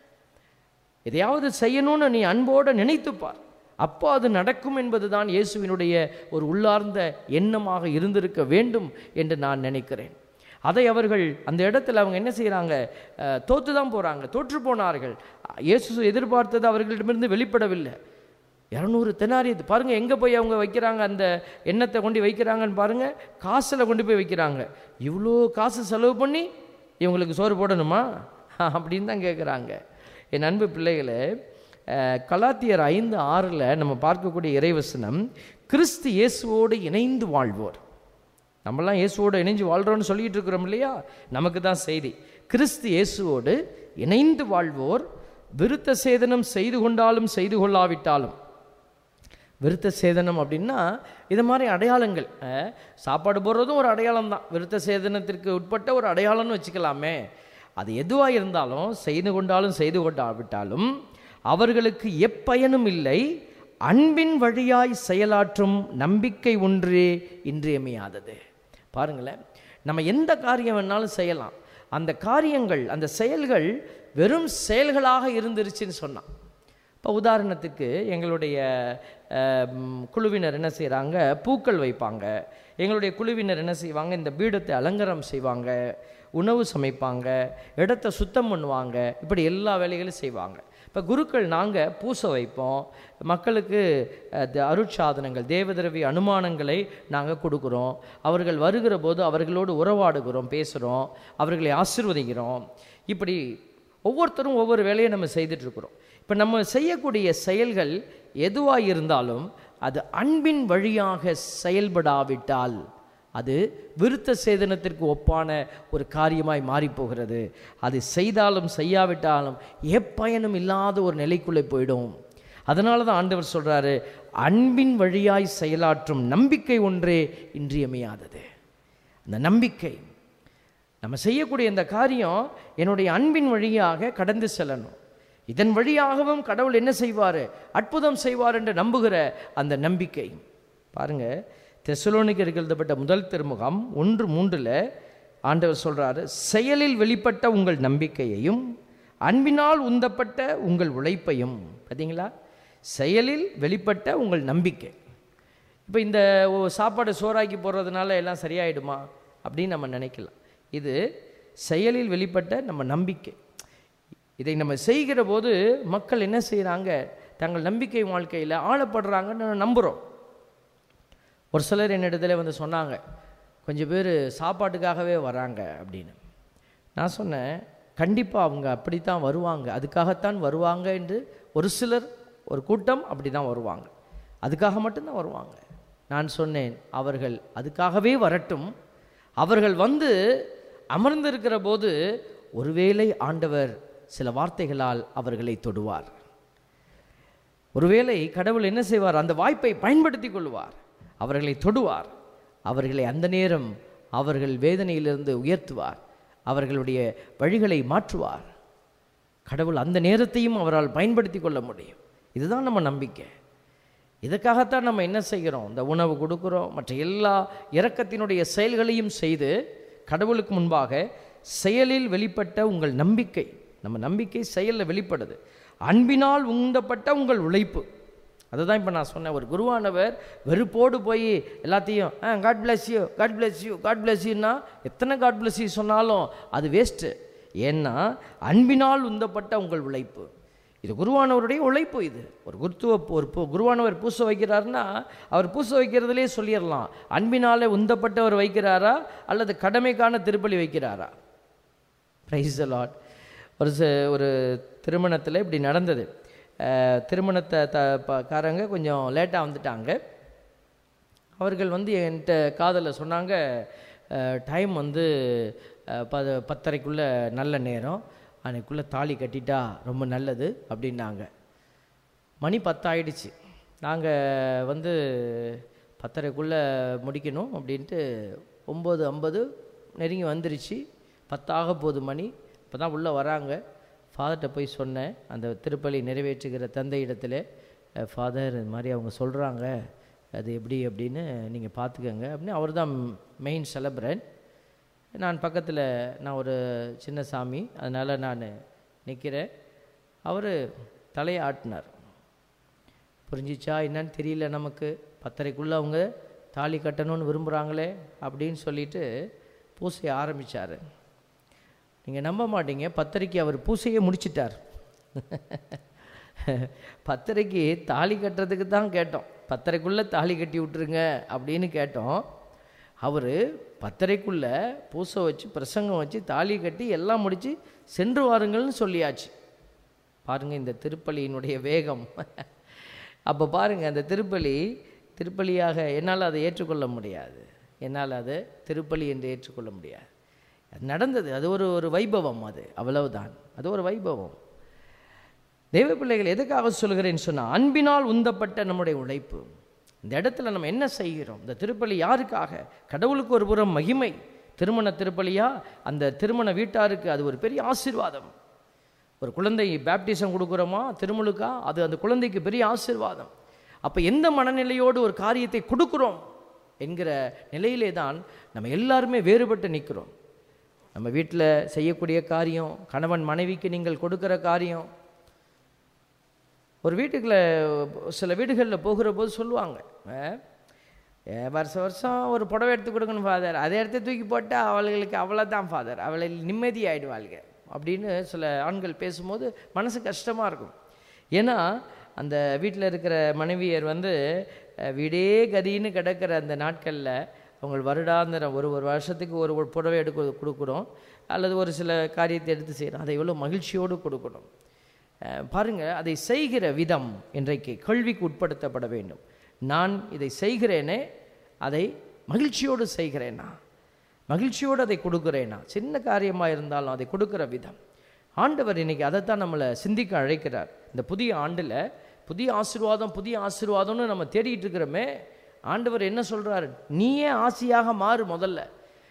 எதையாவது செய்யணும்னு நீ அன்போடு நினைத்துப்பார் அப்போ அது நடக்கும் என்பதுதான் இயேசுவினுடைய ஒரு உள்ளார்ந்த எண்ணமாக இருந்திருக்க வேண்டும் என்று நான் நினைக்கிறேன் அதை அவர்கள் அந்த இடத்துல அவங்க என்ன செய்கிறாங்க தோற்று தான் போகிறாங்க தோற்று போனார்கள் இயேசு எதிர்பார்த்தது அவர்களிடமிருந்து வெளிப்படவில்லை இரநூறு தெனாரியது பாருங்கள் எங்கே போய் அவங்க வைக்கிறாங்க அந்த எண்ணத்தை கொண்டு வைக்கிறாங்கன்னு பாருங்கள் காசில் கொண்டு போய் வைக்கிறாங்க இவ்வளோ காசு செலவு பண்ணி இவங்களுக்கு சோறு போடணுமா அப்படின்னு தான் கேட்குறாங்க என் அன்பு பிள்ளைகளே அஹ், கலாத்தியர் ஐந்து ஆறில் நம்ம பார்க்கக்கூடிய இறைவசனம் கிறிஸ்து இயேசுவோடு இணைந்து வாழ்வோர் நம்மலாம் இயேசுவோடு இணைஞ்சு வாழ்கிறோன்னு சொல்லிட்டு இருக்கிறோம் இல்லையா நமக்கு தான் செய்தி கிறிஸ்து இயேசுவோடு இணைந்து வாழ்வோர் விருத்த சேதனம் செய்து கொண்டாலும் செய்து கொள்ளாவிட்டாலும் விருத்த சேதனம் அப்படின்னா இது மாதிரி அடையாளங்கள் அஹ், சாப்பாடு போடுறதும் ஒரு அடையாளம் தான் விருத்த சேதனத்திற்கு உட்பட்ட ஒரு அடையாளம்னு வச்சுக்கலாமே அது எதுவாக இருந்தாலும் செய்து கொண்டாலும் செய்து கொண்டாவிட்டாலும் அவர்களுக்கு எப்பயனும் இல்லை அன்பின் வழியாய் செயலாற்றும் நம்பிக்கை ஒன்றே இன்றியமையாதது பாருங்களேன் நம்ம எந்த காரியம் வேணாலும் செய்யலாம் அந்த காரியங்கள் அந்த செயல்கள் வெறும் செயல்களாக இருந்துருச்சுன்னு சொன்னான் இப்போ உதாரணத்துக்கு எங்களுடைய அஹ், ம், குழுவினர் என்ன செய்கிறாங்க பூக்கள் வைப்பாங்க எங்களுடைய குழுவினர் என்ன செய்வாங்க இந்த பீடத்தை அலங்காரம் செய்வாங்க உணவு சமைப்பாங்க இடத்த சுத்தம் பண்ணுவாங்க இப்படி எல்லா வேலைகளும் செய்வாங்க இப்போ குருக்கள் நாங்கள் பூசை வைப்போம் மக்களுக்கு அஹ், த- அருட்சாதனங்கள் தேவதிரவி அனுமானங்களை நாங்கள் கொடுக்குறோம் அவர்கள் வருகிற போது அவர்களோடு உறவாடுகிறோம் பேசுகிறோம் அவர்களை ஆசிர்வதிக்கிறோம் இப்படி ஒவ்வொருத்தரும் ஒவ்வொரு வேலையை நம்ம செய்துட்ருக்குறோம் இப்போ நம்ம செய்யக்கூடிய செயல்கள் எதுவாக இருந்தாலும் அது அன்பின் வழியாக செயல்படாவிட்டால் அது விருத்த சேதனத்திற்கு ஒப்பான ஒரு காரியமாய் மாறிப்போகிறது அது செய்தாலும் செய்யாவிட்டாலும் எப்பயனும் இல்லாத ஒரு நிலைக்குள்ளே போயிடும் அதனால தான் ஆண்டவர் சொல்கிறாரு அன்பின் வழியாய் செயலாற்றும் நம்பிக்கை ஒன்றே இன்றியமையாதது அந்த நம்பிக்கை நம்ம செய்யக்கூடிய இந்த காரியம் என்னுடைய அன்பின் வழியாக கடந்து செல்லணும் இதன் வழியாகவும் கடவுள் என்ன செய்வார் அற்புதம் செய்வார் என்று நம்புகிற அந்த நம்பிக்கை பாருங்க தெசலோனிக்கு எழுதப்பட்ட முதல் திருமுகம் ஒன்று மூன்றில் ஆண்டவர் சொல்றாரு செயலில் வெளிப்பட்ட உங்கள் நம்பிக்கையையும் அன்பினால் உந்தப்பட்ட உங்கள் உழைப்பையும் பார்த்தீங்களா செயலில் வெளிப்பட்ட உங்கள் நம்பிக்கை இப்போ இந்த ஓ- சாப்பாடு சோறாக்கி போடுறதுனால எல்லாம் சரியாயிடுமா அப்படின்னு நம்ம நினைக்கலாம் இது செயலில் வெளிப்பட்ட நம்ம நம்பிக்கை இதை நம்ம செய்கிற போது மக்கள் என்ன செய்கிறாங்க தங்கள் நம்பிக்கை வாழ்க்கையில் ஆளப்படுறாங்கன்னு நம்புகிறோம் ஒரு சிலர் என்னிடத்துல வந்து சொன்னாங்க கொஞ்சம் பேர் சாப்பாட்டுக்காகவே வராங்க அப்படின்னு நான் சொன்னேன் கண்டிப்பாக அவங்க அப்படித்தான் வருவாங்க அதுக்காகத்தான் வருவாங்க என்று ஒரு சிலர் ஒரு கூட்டம் அப்படி தான் வருவாங்க அதுக்காக மட்டும்தான் வருவாங்க நான் சொன்னேன் அவர்கள் அதுக்காகவே வரட்டும் அவர்கள் வந்து அமர்ந்திருக்கிற போது ஒருவேளை ஆண்டவர் சில வார்த்தைகளால் அவர்களை தொடுவார் ஒருவேளை கடவுள் என்ன செய்வார் அந்த வாய்ப்பை பயன்படுத்தி கொள்வார் அவர்களை தொடுவார் அவர்களை அந்த நேரம் அவர்கள் வேதனையிலிருந்து உயர்த்துவார் அவர்களுடைய வழிகளை மாற்றுவார் கடவுள் அந்த நேரத்தையும் அவரால் பயன்படுத்தி கொள்ள முடியும் இதுதான் நம்ம நம்பிக்கை இதுக்காகத்தான் நம்ம என்ன செய்கிறோம் இந்த உணவு கொடுக்குறோம் மற்ற எல்லா இரக்கத்தினுடைய செயல்களையும் செய்து கடவுளுக்கு முன்பாக செயலில் வெளிப்பட்ட உங்கள் நம்பிக்கை நம்ம நம்பிக்கை செயலில் வெளிப்படுது அன்பினால் உந்தப்பட்ட உங்கள் உழைப்பு அதுதான் இப்போ நான் சொன்னேன் ஒரு குருவானவர் வெறுப்போடு போய் எல்லாத்தையும் ah God bless you God bless you God bless யூன்னா எத்தனை காட் பிளஸ் யூ சொன்னாலும் அது வேஸ்ட்டு ஏன்னா அன்பினால் உந்தப்பட்ட உங்கள் உழைப்பு இது குருவானவருடைய உழைப்பு இது ஒரு குருத்துவ ஒரு பூ- குருவானவர் பூச வைக்கிறாருன்னா அவர் பூச வைக்கிறதுலே சொல்லிடலாம் அன்பினாலே உந்தப்பட்டவர் வைக்கிறாரா அல்லது கடமைக்கான திருப்பலி வைக்கிறாரா ப்ரைஸ் லாட் ஒரு ச- ஒரு திருமணத்தில் இப்படி நடந்தது அஹ், திருமணத்தை த ப- காரங்க கொஞ்சம் லேட்டாக வந்துட்டாங்க அவர்கள் வந்து என்கிட்ட காதலில் சொன்னாங்க டைம் வந்து அஹ், ப பத்தரைக்குள்ளே நல்ல நேரம் அன்னைக்குள்ளே தாலி கட்டிட்டா ரொம்ப நல்லது அப்படின்னாங்க மணி பத்தாயிடுச்சு நாங்கள் வந்து பத்தரைக்குள்ளே முடிக்கணும் அப்படின்ட்டு ஒம்பது ஐம்பது நெருங்கி வந்துருச்சு பத்தாக போகுது மணி இப்போ தான் உள்ளே வராங்க ஃபாதர்கிட்ட போய் சொன்னேன் அந்த திருப்பலி நிறைவேற்றுகிற தந்தை இடத்துல ஃபாதர் இது மாதிரி அவங்க சொல்கிறாங்க அது எப்படி அப்படின்னு நீங்கள் பார்த்துக்கங்க அப்படின்னு அவர் தான் மெயின் செலப்ரன் நான் பக்கத்தில் நான் ஒரு சின்ன சாமி அதனால் நான் நிற்கிறேன் அவர் தலையை ஆட்டினார் புரிஞ்சிச்சா என்னன்னு தெரியல நமக்கு பத்தரைக்குள்ளே அவங்க தாலி கட்டணும்னு விரும்புகிறாங்களே அப்படின்னு சொல்லிட்டு பூசையை ஆரம்பித்தார் நீங்கள் நம்ப மாட்டீங்க பத்தரைக்கு அவர் பூசையை முடிச்சிட்டார் பத்தரைக்கு தாலி கட்டுறதுக்கு தான் கேட்டோம் பத்தரைக்குள்ளே தாலி கட்டி விட்டுருங்க அப்படின்னு கேட்டோம் அவர் பத்தரைக்குள்ளே பூசை வச்சு பிரசங்கம் வச்சு தாலி கட்டி எல்லாம் முடித்து சென்று வாருங்கள்னு சொல்லியாச்சு பாருங்க இந்த திருப்பலியினுடைய வேகம் அப்போ பாருங்க அந்த திருப்பலி திருப்பலியாக என்னால் அதை ஏற்றுக்கொள்ள முடியாது என்னால் அதை திருப்பலி என்று ஏற்றுக்கொள்ள முடியாது அது நடந்தது அது ஒரு ஒரு வைபவம் அது அவ்வளவுதான் அது ஒரு வைபவம் தெய்வ பிள்ளைகள் எதுக்காக சொல்கிறேன்னு சொன்னால் அன்பினால் உந்தப்பட்ட நம்முடைய உழைப்பு இந்த இடத்துல நம்ம என்ன செய்கிறோம் இந்த திருப்பலி யாருக்காக கடவுளுக்கு ஒரு புறம் மகிமை திருமண திருப்பலியா அந்த திருமண வீட்டாருக்கு அது ஒரு பெரிய ஆசீர்வாதம் ஒரு குழந்தை பேப்டிசம் கொடுக்குறோமா திருமுழுக்கா அது அந்த குழந்தைக்கு பெரிய ஆசீர்வாதம் அப்போ எந்த மனநிலையோடு ஒரு காரியத்தை கொடுக்குறோம் என்கிற நிலையிலே தான் நம்ம எல்லாருமே வேறுபட்டு நிற்கிறோம் நம்ம வீட்டில் செய்யக்கூடிய காரியம் கணவன் மனைவிக்கு நீங்கள் கொடுக்குற காரியம் ஒரு வீட்டுக்குள்ள சில வீடுகளில் போகிற போது சொல்லுவாங்க அஹ், ஏ, வருஷம் வருஷம் ஒரு புடவை எடுத்து கொடுக்கணும் ஃபாதர் அதை எடுத்து தூக்கி போட்டால் அவளுகளுக்கு அவ்வளோதான் ஃபாதர் அவளை நிம்மதி ஆயிடுவாளுங்க அப்படின்னு சில ஆண்கள் பேசும்போது மனசு கஷ்டமாக இருக்கும் ஏன்னா அந்த வீட்டில் இருக்கிற மனைவியர் வந்து அஹ், வீடே கதின்னு கிடக்கிற அந்த நாட்களில் அவங்க வருடாந்திரம் ஒரு ஒரு வருஷத்துக்கு ஒரு ஒரு புடவை எடுக்க கொடுக்குறோம் அல்லது ஒரு சில காரியத்தை எடுத்து செய்கிறோம் அதை எவ்வளோ மகிழ்ச்சியோடு கொடுக்கணும் அஹ், பாருங்க அதை செய்கிற விதம் இன்றைக்கு கேள்விக்கு உட்படுத்தப்பட வேண்டும் நான் இதை செய்கிறேனே அதை மகிழ்ச்சியோடு செய்கிறேனா மகிழ்ச்சியோடு அதை கொடுக்குறேனா சின்ன காரியமாக இருந்தாலும் அதை கொடுக்குற விதம் ஆண்டவர் இன்னைக்கு அதைத்தான் நம்மளை சிந்திக்க அழைக்கிறார் இந்த புதிய ஆண்டில் புதிய ஆசீர்வாதம் புதிய ஆசீர்வாதம்னு நம்ம தேடிட்டு இருக்கிறோமே ஆண்டவர் என்ன சொல்றாரு நீயே ஆசையாக மாறு முதல்ல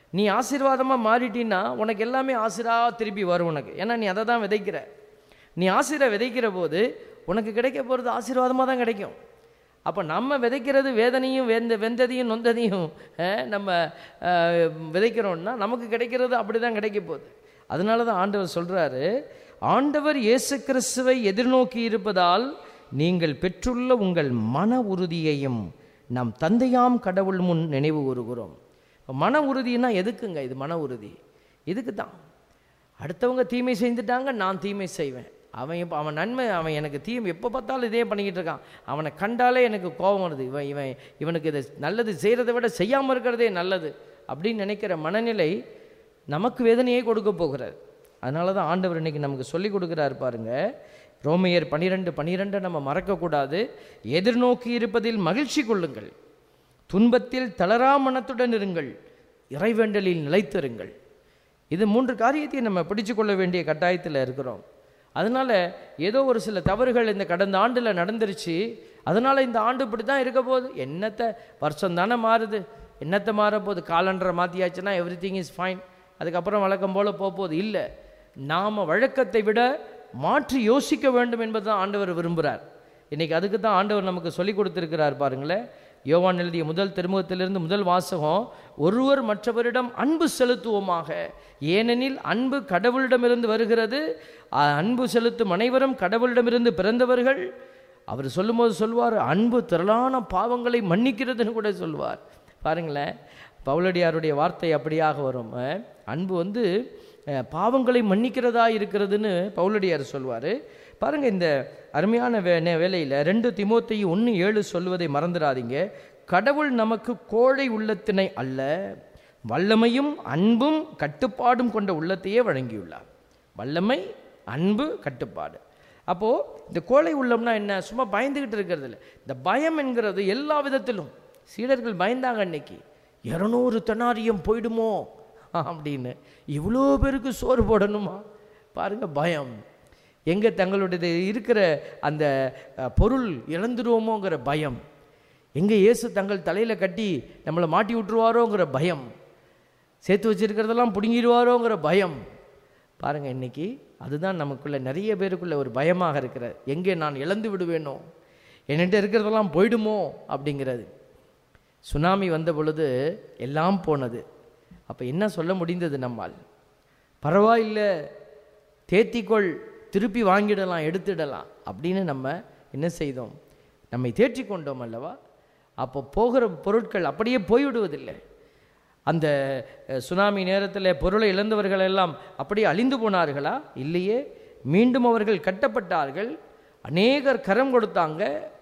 நீ ஆசீர்வாதமாக மாறிட்டீன்னா உனக்கு எல்லாமே ஆசிராக திருப்பி வரும் உனக்கு ஏன்னா நீ அதை தான் விதைக்கிற நீ ஆசிரை விதைக்கிற போது உனக்கு கிடைக்க போகிறது ஆசீர்வாதமாக தான் கிடைக்கும் அப்போ நம்ம விதைக்கிறது வேதனையும் வெந்த வெந்ததையும் நொந்ததையும் அஹ், நம்ம அஹ், விதைக்கிறோம்னா நமக்கு கிடைக்கிறது அப்படி தான் கிடைக்க போகுது அதனால தான் ஆண்டவர் சொல்கிறாரு ஆண்டவர் இயேசு கிறிஸ்துவை எதிர்நோக்கி இருப்பதால் நீங்கள் பெற்றுள்ள உங்கள் மன உறுதியையும் நம் தந்தையாம் கடவுள் முன் நினைவு கூறுகிறோம் இப்ப மன உறுதினா எதுக்குங்க இது மன உறுதி இதுக்கு தான் அடுத்தவங்க தீமை செஞ்சுட்டாங்க நான் தீமை செய்வேன் அவன் இப்போ அவன் நன்மை அவன் எனக்கு தீமை எப்போ பார்த்தாலும் இதே பண்ணிக்கிட்டு இருக்கான் அவனை கண்டாலே எனக்கு கோபம் வருது இவன் இவன் இவனுக்கு இதை நல்லது செய்கிறதை விட செய்யாமல் இருக்கிறதே நல்லது அப்படின்னு நினைக்கிற மனநிலை நமக்கு வேதனையை கொடுக்க போகிறார் அதனால தான் ஆண்டவர் இன்னைக்கு நமக்கு சொல்லி கொடுக்குறாரு பாருங்க ரோமையர் பனிரெண்டு பனிரெண்டை நம்ம மறக்கக்கூடாது எதிர்நோக்கி இருப்பதில் மகிழ்ச்சி கொள்ளுங்கள் துன்பத்தில் தளரா மனத்துடன் இருங்கள் இறைவேண்டலில் நிலைத்திருங்கள் இது மூன்று காரியத்தை நம்ம பிடிச்சு கொள்ள வேண்டிய கட்டாயத்தில் இருக்கிறோம் அதனால ஏதோ ஒரு சில தவறுகள் இந்த கடந்த ஆண்டில் நடந்துருச்சு அதனால இந்த ஆண்டு இப்படி தான் இருக்க போகுது என்னத்தை வருஷம் தானே மாறுது என்னத்தை மாற போகுது காலண்டரை மாற்றியாச்சுன்னா எவ்ரி திங் இஸ் ஃபைன் அதுக்கப்புறம் வழக்கம் போல் போக போகுது இல்லை நாம் வழக்கத்தை விட மாற்றி யோசிக்க வேண்டும் என்பது தான் ஆண்டவர் விரும்புகிறார் இன்னைக்கு அதுக்கு தான் ஆண்டவர் நமக்கு சொல்லி கொடுத்துருக்கிறார் பாருங்களேன் யோவான் எழுதிய முதல் திருமுகத்திலிருந்து முதல் வாசகம் ஒருவர் மற்றவரிடம் அன்பு செலுத்துவோமாக ஏனெனில் அன்பு கடவுளிடமிருந்து வருகிறது அ- அன்பு செலுத்தும் அனைவரும் கடவுளிடமிருந்து பிறந்தவர்கள் அவர் சொல்லும்போது சொல்வார் அன்பு திரளான பாவங்களை மன்னிக்கிறதுன்னு கூட சொல்வார் பாருங்களேன் பவுலடியாருடைய வார்த்தை அப்படியாக வரும் அஹ், அன்பு வந்து அஹ், பாவங்களை மன்னிக்கிறதா இருக்கிறதுன்னு பவுலடியார் சொல்வார் பாருங்க இந்த அருமையான வே நே- வேலையில ரெண்டு திமோத்தேயு ஒன்று ஏழு சொல்வதை மறந்துடாதீங்க கடவுள் நமக்கு கோழை உள்ளத்தினை அல்ல வல்லமையும் அன்பும் கட்டுப்பாடும் கொண்ட உள்ளத்தையே வழங்கியுள்ளார் வல்லமை அன்பு கட்டுப்பாடு அப்போது இந்த கோழை உள்ளம்னா என்ன சும்மா பயந்துக்கிட்டு இருக்கிறது இல்லை இந்த பயம் என்கிறது எல்லா விதத்திலும் சீடர்கள் பயந்தாங்க அன்னைக்கு இரநூறு தெனாரியம் போயிடுமோ அப்படின்னு இவ்வளோ பேருக்கு சோறு போடணுமா பாருங்க பயம் எங்கே தங்களுடைய இருக்கிற அந்த அஹ், பொருள் இழந்துருவோமோங்கிற பயம் எங்கே இயேசு தங்கள் தலையில் கட்டி நம்மளை மாட்டி விட்டுருவாரோங்கிற பயம் சேர்த்து வச்சிருக்கிறதெல்லாம் பிடுங்கிடுவாரோங்கிற பயம் பாருங்க இன்னைக்கு அதுதான் நமக்குள்ள நிறைய பேருக்குள்ள ஒரு பயமாக இருக்கிறது எங்கே நான் இழந்து விடுவேனோ என்கிட்ட இருக்கிறதெல்லாம் போயிடுமோ அப்படிங்கிறது சுனாமி வந்த பொழுது எல்லாம் போனது அப்போ என்ன சொல்ல முடிந்தது நம்மால் பரவாயில்லை தேத்திக்கொள் திருப்பி வாங்கிடலாம் எடுத்துடலாம் அப்படின்னு நம்ம என்ன செய்தோம் நம்மை தேற்றி கொண்டோம் அல்லவா அப்போ போகிற பொருட்கள் அப்படியே போய்விடுவதில்லை அந்த அஹ், சுனாமி நேரத்தில் பொருளை இழந்தவர்கள் எல்லாம் அப்படியே அழிந்து போனார்களா இல்லையே மீண்டும் அவர்கள் கட்டப்பட்டார்கள் அநேகர் கரம் கொடுத்தாங்க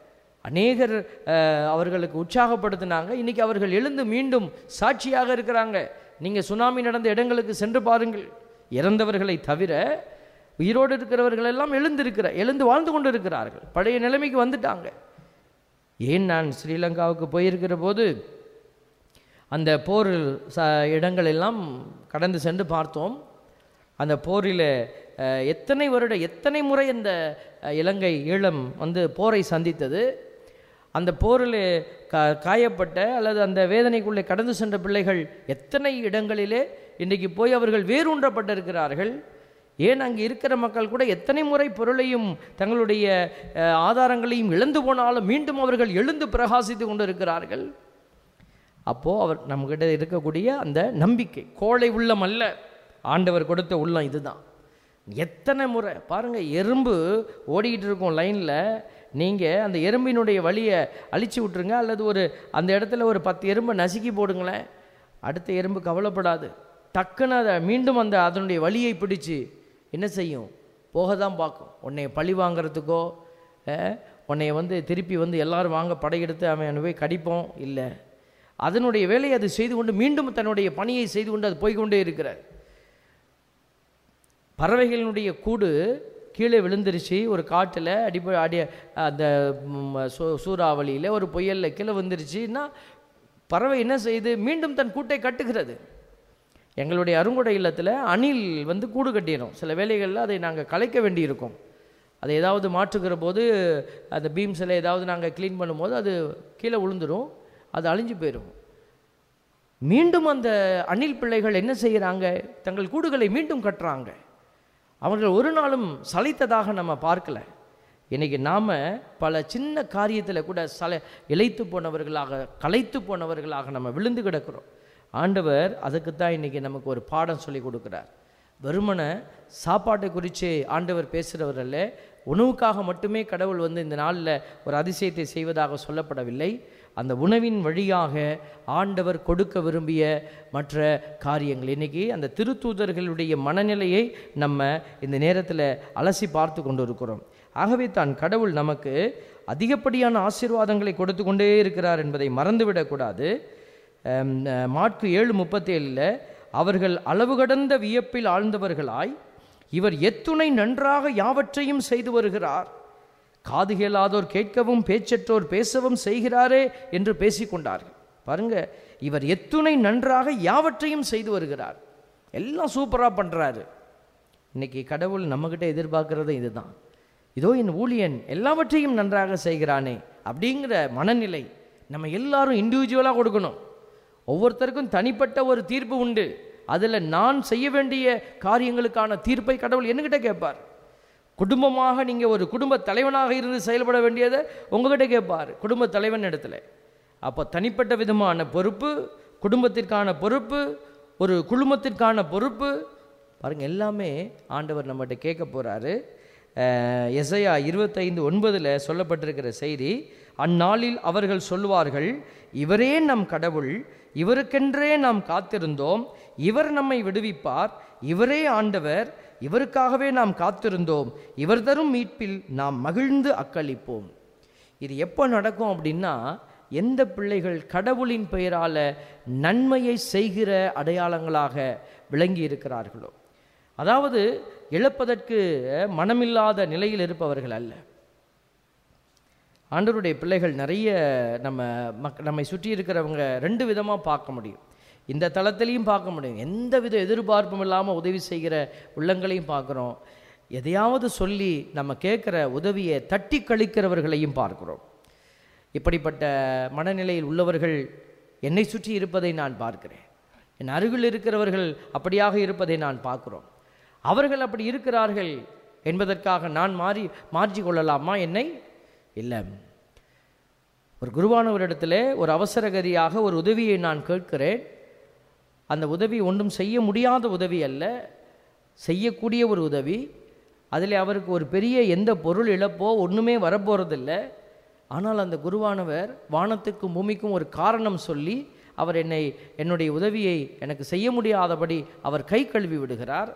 அநேகர் அஹ், அவர்களுக்கு உற்சாகப்படுத்தினாங்க இன்னைக்கு அவர்கள் எழுந்து மீண்டும் சாட்சியாக இருக்கிறாங்க நீங்கள் சுனாமி நடந்த இடங்களுக்கு சென்று பாருங்கள் இறந்தவர்களை தவிர உயிரோடு இருக்கிறவர்கள் எல்லாம் எழுந்திருக்கிற எழுந்து வாழ்ந்து கொண்டு இருக்கிறார்கள் பழைய நிலைமைக்கு வந்துட்டாங்க ஏன் நான் ஸ்ரீலங்காவுக்கு போயிருக்கிற போது அந்த போர் ச இடங்கள் எல்லாம் கடந்து சென்று பார்த்தோம் அந்த போரில் அஹ், எத்தனை வருட எத்தனை முறை அந்த அஹ், இலங்கை ஈழம் வந்து போரை சந்தித்தது அந்த போரில் கா காயப்பட்ட அல்லது அந்த வேதனைக்குள்ளே கடந்து சென்ற பிள்ளைகள் எத்தனை இடங்களிலே இன்றைக்கு போய் அவர்கள் வேரூன்றப்பட்டிருக்கிறார்கள் ஏன் அங்கே இருக்கிற மக்கள் கூட எத்தனை முறை பொருளையும் தங்களுடைய அஹ், ஆதாரங்களையும் இழந்து போனாலும் மீண்டும் அவர்கள் எழுந்து பிரகாசித்து கொண்டு இருக்கிறார்கள் அப்போது அவர் நம்மக்கிட்ட இருக்கக்கூடிய அந்த நம்பிக்கை கோழை உள்ளம் அல்ல ஆண்டவர் கொடுத்த உள்ளம் இதுதான் எத்தனை முறை பாருங்கள் எறும்பு ஓடிக்கிட்டு இருக்கும் லைனில் நீங்கள் அந்த எறும்பினுடைய வழியை அழிச்சு விட்ருங்க அல்லது ஒரு அந்த இடத்துல ஒரு பத்து எறும்பை நசுக்கி போடுங்களேன் அடுத்த எறும்பு கவலைப்படாது டக்குன்னு அதை மீண்டும் அந்த அதனுடைய வழியை பிடிச்சு என்ன செய்யும் போக தான் பார்க்கும் உன்னை பழி வாங்குறதுக்கோ அஹ், உன்னை வந்து திருப்பி வந்து எல்லாரும் வாங்க படையெடுத்து அவன் போய் கடிப்போம் இல்லை அதனுடைய வேலையை அது செய்து கொண்டு மீண்டும் தன்னுடைய பணியை செய்து கொண்டு அது போய்க்கொண்டே இருக்கிறார் பறவைகளினுடைய கூடு கீழே விழுந்துருச்சு ஒரு காட்டில் அடிப்ப அடி அந்த ம், சூ- சூறாவளியில் ஒரு புயலில் கீழே விழுந்துருச்சுன்னா பறவை என்ன செய்யுது மீண்டும் தன் கூட்டை கட்டுகிறது எங்களுடைய அருங்கொடை இல்லத்தில் அணில் வந்து கூடு கட்டிடும் சில வேளைகளில் அதை நாங்கள் கலைக்க வேண்டியிருக்கும் அதை ஏதாவது மாற்றுகிற போது அந்த பீம்ஸில் ஏதாவது நாங்கள் க்ளீன் பண்ணும்போது அது கீழே விழுந்துடும் அது அழிஞ்சு போயிடும் மீண்டும் அந்த அணில் பிள்ளைகள் என்ன செய்கிறாங்க தங்கள் கூடுகளை மீண்டும் கட்டுறாங்க அவர்கள் ஒரு நாளும் சளைத்ததாக நம்ம பார்க்கல இன்னைக்கு நாம் பல சின்ன காரியத்தில் கூட சல இழைத்து போனவர்களாக களைத்து போனவர்களாக நம்ம விழுந்து கிடக்கிறோம் ஆண்டவர் அதுக்கு தான் இன்றைக்கி நமக்கு ஒரு பாடம் சொல்லி கொடுக்குறார் வெறுமனை சாப்பாட்டை குறித்து ஆண்டவர் பேசுகிறவர் அல்ல உணவுக்காக மட்டுமே கடவுள் வந்து இந்த நாளில் ஒரு அதிசயத்தை செய்வதாக சொல்லப்படவில்லை அந்த உணவின் வழியாக ஆண்டவர் கொடுக்க விரும்பிய மற்ற காரியங்கள் இன்னைக்கு அந்த திருத்தூதர்களுடைய மனநிலையை நம்ம இந்த நேரத்தில் அலசி பார்த்து கொண்டு இருக்கிறோம் ஆகவே தான் கடவுள் நமக்கு அதிகப்படியான ஆசீர்வாதங்களை கொடுத்து கொண்டே இருக்கிறார் என்பதை மறந்துவிடக்கூடாது அம், அஹ், மாற்கு ஏழு முப்பத்தேழில் அவர்கள் அளவு கடந்த வியப்பில் ஆழ்ந்தவர்களாய் இவர் எத்துணை நன்றாக யாவற்றையும் செய்து வருகிறார் காது கேளாதோர் கேட்கவும் பேச்சற்றோர் பேசவும் செய்கிறாரே என்று பேசிக்கொண்டார்கள் பாருங்க இவர் எத்துணை நன்றாக யாவற்றையும் செய்து வருகிறார் எல்லாம் சூப்பராக பண்ணுறாரு இன்னைக்கு கடவுள் நம்மக்கிட்ட எதிர்பார்க்கறது இதுதான் இதோ என் ஊழியன் எல்லாவற்றையும் நன்றாக செய்கிறானே அப்படிங்கிற மனநிலை நம்ம எல்லாரும் இண்டிவிஜுவலாக கொடுக்கணும் ஒவ்வொருத்தருக்கும் தனிப்பட்ட ஒரு தீர்ப்பு உண்டு அதில் நான் செய்ய வேண்டிய காரியங்களுக்கான தீர்ப்பை கடவுள் என்கிட்ட கேட்பார் குடும்பமாக நீங்கள் ஒரு குடும்ப தலைவனாக இருந்து செயல்பட வேண்டியதை உங்ககிட்ட கேட்பார் குடும்ப தலைவன் இடத்துல அப்போ தனிப்பட்ட விதமான பொறுப்பு குடும்பத்திற்கான பொறுப்பு ஒரு குழுமத்திற்கான பொறுப்பு பாருங்க எல்லாமே ஆண்டவர் நம்மகிட்ட கேட்க போகிறாரு எசையா இருபத்தைந்து ஒன்பதில் சொல்லப்பட்டிருக்கிற செய்தி அந்நாளில் அவர்கள் சொல்வார்கள் இவரே நம் கடவுள் இவருக்கென்றே நாம் காத்திருந்தோம் இவர் நம்மை விடுவிப்பார் இவரே ஆண்டவர் இவருக்காகவே நாம் காத்திருந்தோம் இவர் தரும் மீட்பில் நாம் மகிழ்ந்து அக்களிப்போம் இது எப்போ நடக்கும் அப்படின்னா எந்த பிள்ளைகள் கடவுளின் பெயரால நன்மையை செய்கிற அடையாளங்களாக விளங்கி இருக்கிறார்களோ அதாவது இழப்பதற்கு மனமில்லாத நிலையில் இருப்பவர்கள் அல்ல ஆண்டவருடைய பிள்ளைகள் நிறைய நம்ம மக் நம்மை சுற்றி இருக்கிறவங்க ரெண்டு விதமாக பார்க்க முடியும் இந்த தளத்திலையும் பார்க்க முடியும் எந்த வித எதிர்பார்ப்பும் இல்லாமல் உதவி செய்கிற உள்ளங்களையும் பார்க்குறோம் எதையாவது சொல்லி நம்ம கேட்குற உதவியை தட்டி கழிக்கிறவர்களையும் பார்க்கிறோம் இப்படிப்பட்ட மனநிலையில் உள்ளவர்கள் என்னை சுற்றி இருப்பதை நான் பார்க்கிறேன் என் அருகில் இருக்கிறவர்கள் அப்படியாக இருப்பதை நான் பார்க்கிறோம் அவர்கள் அப்படி இருக்கிறார்கள் என்பதற்காக நான் மாறி மாற்றி கொள்ளலாமா என்னை இல்லை ஒரு குருவானவரிடத்தில் ஒரு அவசரகதியாக ஒரு உதவியை நான் கேட்கிறேன் அந்த உதவி ஒன்றும் செய்ய முடியாத உதவி அல்ல செய்யக்கூடிய ஒரு உதவி அதில் அவருக்கு ஒரு பெரிய எந்த பொருள் இழப்போ ஒன்றுமே வரப்போகிறதில்ல ஆனால் அந்த குருவானவர் வானத்துக்கும் பூமிக்கும் ஒரு காரணம் சொல்லி அவர் என்னை என்னுடைய உதவியை எனக்கு செய்ய முடியாதபடி அவர் கை கழுவி விடுகிறார்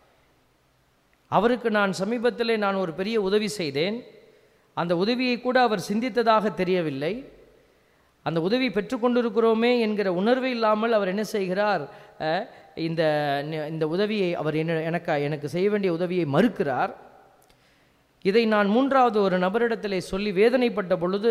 அவருக்கு நான் சமீபத்தில் நான் ஒரு பெரிய உதவி செய்தேன் அந்த உதவியை கூட அவர் சிந்தித்ததாக தெரியவில்லை அந்த உதவி பெற்றுக்கொண்டிருக்கிறோமே என்கிற உணர்வு இல்லாமல் அவர் என்ன செய்கிறார் அஹ், இந்த இந்த உதவியை அவர் என்ன எனக்கு எனக்கு செய்ய வேண்டிய உதவியை மறுக்கிறார் இதை நான் மூன்றாவது ஒரு நபரிடத்திலே சொல்லி வேதனைப்பட்ட பொழுது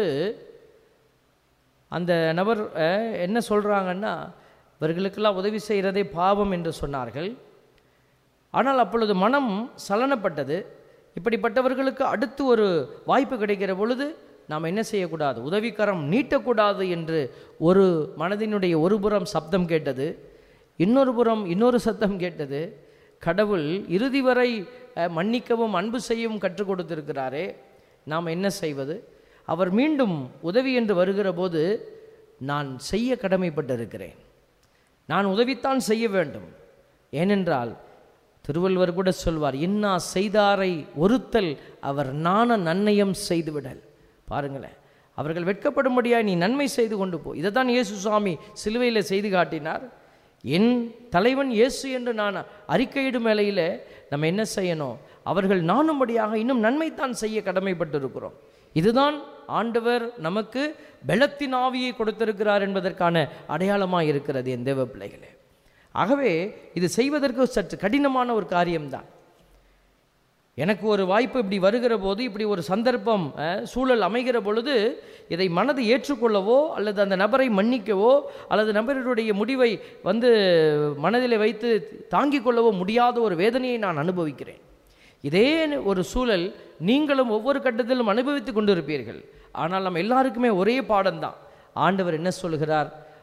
அந்த நபர் அஹ், என்ன சொல்கிறாங்கன்னா இவர்களுக்கெல்லாம் உதவி செய்கிறதே பாவம் என்று சொன்னார்கள் ஆனால் அப்பொழுது மனம் சலனப்பட்டது இப்படிப்பட்டவர்களுக்கு அடுத்து ஒரு வாய்ப்பு கிடைக்கிற பொழுது நாம் என்ன செய்யக்கூடாது உதவிக்கரம் நீட்டக்கூடாது என்று ஒரு மனதினுடைய ஒரு புறம் சப்தம் கேட்டது இன்னொரு புறம் இன்னொரு சத்தம் கேட்டது கடவுள் இறுதி வரை அஹ், மன்னிக்கவும் அன்பு செய்யவும் கற்றுக் கொடுத்திருக்கிறாரே நாம் என்ன செய்வது அவர் மீண்டும் உதவி என்று வருகிற போது நான் செய்ய கடமைப்பட்டிருக்கிறேன் நான் உதவித்தான் செய்ய வேண்டும் ஏனென்றால் திருவள்ளுவர் கூட சொல்வார் இன்னா செய்தாரை ஒருத்தல் அவர் நாண நன்னயம் செய்துவிடல் பாருங்களேன் அவர்கள் வெட்கப்படும்படியாய் நீ நன்மை செய்து கொண்டு போ இதை தான் இயேசு சுவாமி சிலுவையில் செய்து காட்டினார் என் தலைவன் இயேசு என்று நான் அறிக்கையிடும் வேளையில் நம்ம என்ன செய்யணும் அவர்கள் நாணும்படியாக இன்னும் நன்மைத்தான் செய்ய கடமைப்பட்டிருக்கிறோம் இதுதான் ஆண்டவர் நமக்கு பெலத்தின் ஆவியை கொடுத்திருக்கிறார் என்பதற்கான அடையாளமாக இருக்கிறது என் தேவ பிள்ளைகளே ஆகவே இது செய்வதற்கு சற்று கடினமான ஒரு காரியம்தான் எனக்கு ஒரு வாய்ப்பு இப்படி வருகிற போது இப்படி ஒரு சந்தர்ப்பம் அஹ், சூழல் அமைகிற பொழுது இதை மனது ஏற்றுக்கொள்ளவோ அல்லது அந்த நபரை மன்னிக்கவோ அல்லது நபருடைய முடிவை வந்து மனதில் வைத்து தாங்கிக் கொள்ளவோ முடியாத ஒரு வேதனையை நான் அனுபவிக்கிறேன் இதே ஒரு சூழல் நீங்களும் ஒவ்வொரு கட்டத்திலும் அனுபவித்து கொண்டிருப்பீர்கள் ஆனால் நம்ம எல்லாருக்குமே ஒரே பாடம்தான் ஆண்டவர் என்ன சொல்கிறார்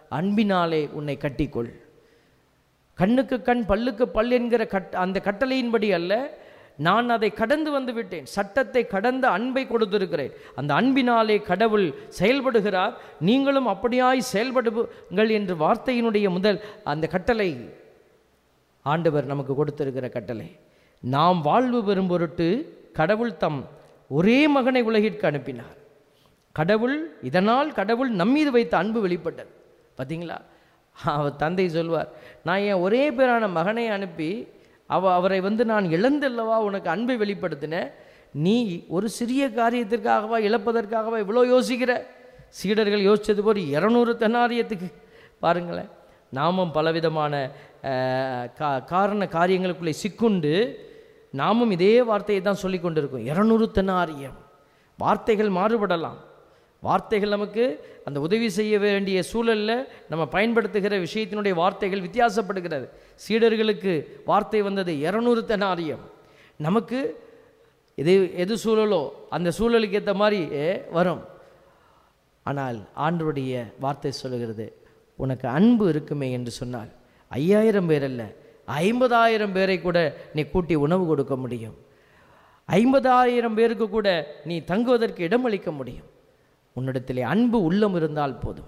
அன்பினாலே உன்னை கட்டிக்கொள் கண்ணுக்கு கண் பல்லுக்கு பல் என்கிற கட் அந்த கட்டளையின்படி அல்ல நான் அதை கடந்து வந்து விட்டேன் சட்டத்தை கடந்த அன்பை கொடுத்திருக்கிறேன் அந்த அன்பினாலே கடவுள் செயல்படுகிறார் நீங்களும் அப்படியாய் செயல்படுங்கள் என்று வார்த்தையினுடைய முதல் அந்த கட்டளை ஆண்டவர் நமக்கு கொடுத்திருக்கிற கட்டளை நாம் வாழ்வு பெறும் பொருட்டு கடவுள் தம் ஒரே மகனை உலகிற்கு அனுப்பினார் கடவுள் இதனால் கடவுள் நம்மீது வைத்த அன்பு வெளிப்பட்டது பார்த்தீங்களா அவர் தந்தை சொல்வார் நான் என் ஒரே பேரான மகனை அனுப்பி அவ அவரை வந்து நான் இழந்தல்லவா உனக்கு அன்பை வெளிப்படுத்தினேன் நீ ஒரு சிறிய காரியத்திற்காகவா இழப்பதற்காகவா இவ்வளோ யோசிக்கிற சீடர்கள் யோசித்தது போல் இரநூறு தென்னாரியத்துக்கு பாருங்களேன் நாமும் பலவிதமான அஹ், கா காரண காரியங்களுக்குள்ளே சிக்குண்டு நாமும் இதே வார்த்தையை தான் சொல்லி கொண்டிருக்கோம் இரநூறு தென்னாரியம் வார்த்தைகள் மாறுபடலாம் வார்த்தைகள் நமக்கு அந்த உதவி செய்ய வேண்டிய சூழலில் நம்ம பயன்படுத்துகிற விஷயத்தினுடைய வார்த்தைகள் வித்தியாசப்படுகிறது சீடர்களுக்கு வார்த்தை வந்தது இரநூறு தெனாரியம் நமக்கு எது எது சூழலோ அந்த சூழலுக்கு ஏற்ற மாதிரி வரும் ஆனால் ஆண்டவருடைய வார்த்தை சொல்லுகிறது உனக்கு அன்பு இருக்குமே என்று சொன்னால் ஐயாயிரம் பேர் அல்ல ஐம்பதாயிரம் பேரை கூட நீ கூட்டி உணவு கொடுக்க முடியும் ஐம்பதாயிரம் பேருக்கு கூட நீ தங்குவதற்கு இடமளிக்க முடியும் உன்னிடத்திலே அன்பு உள்ளம் இருந்தால் போதும்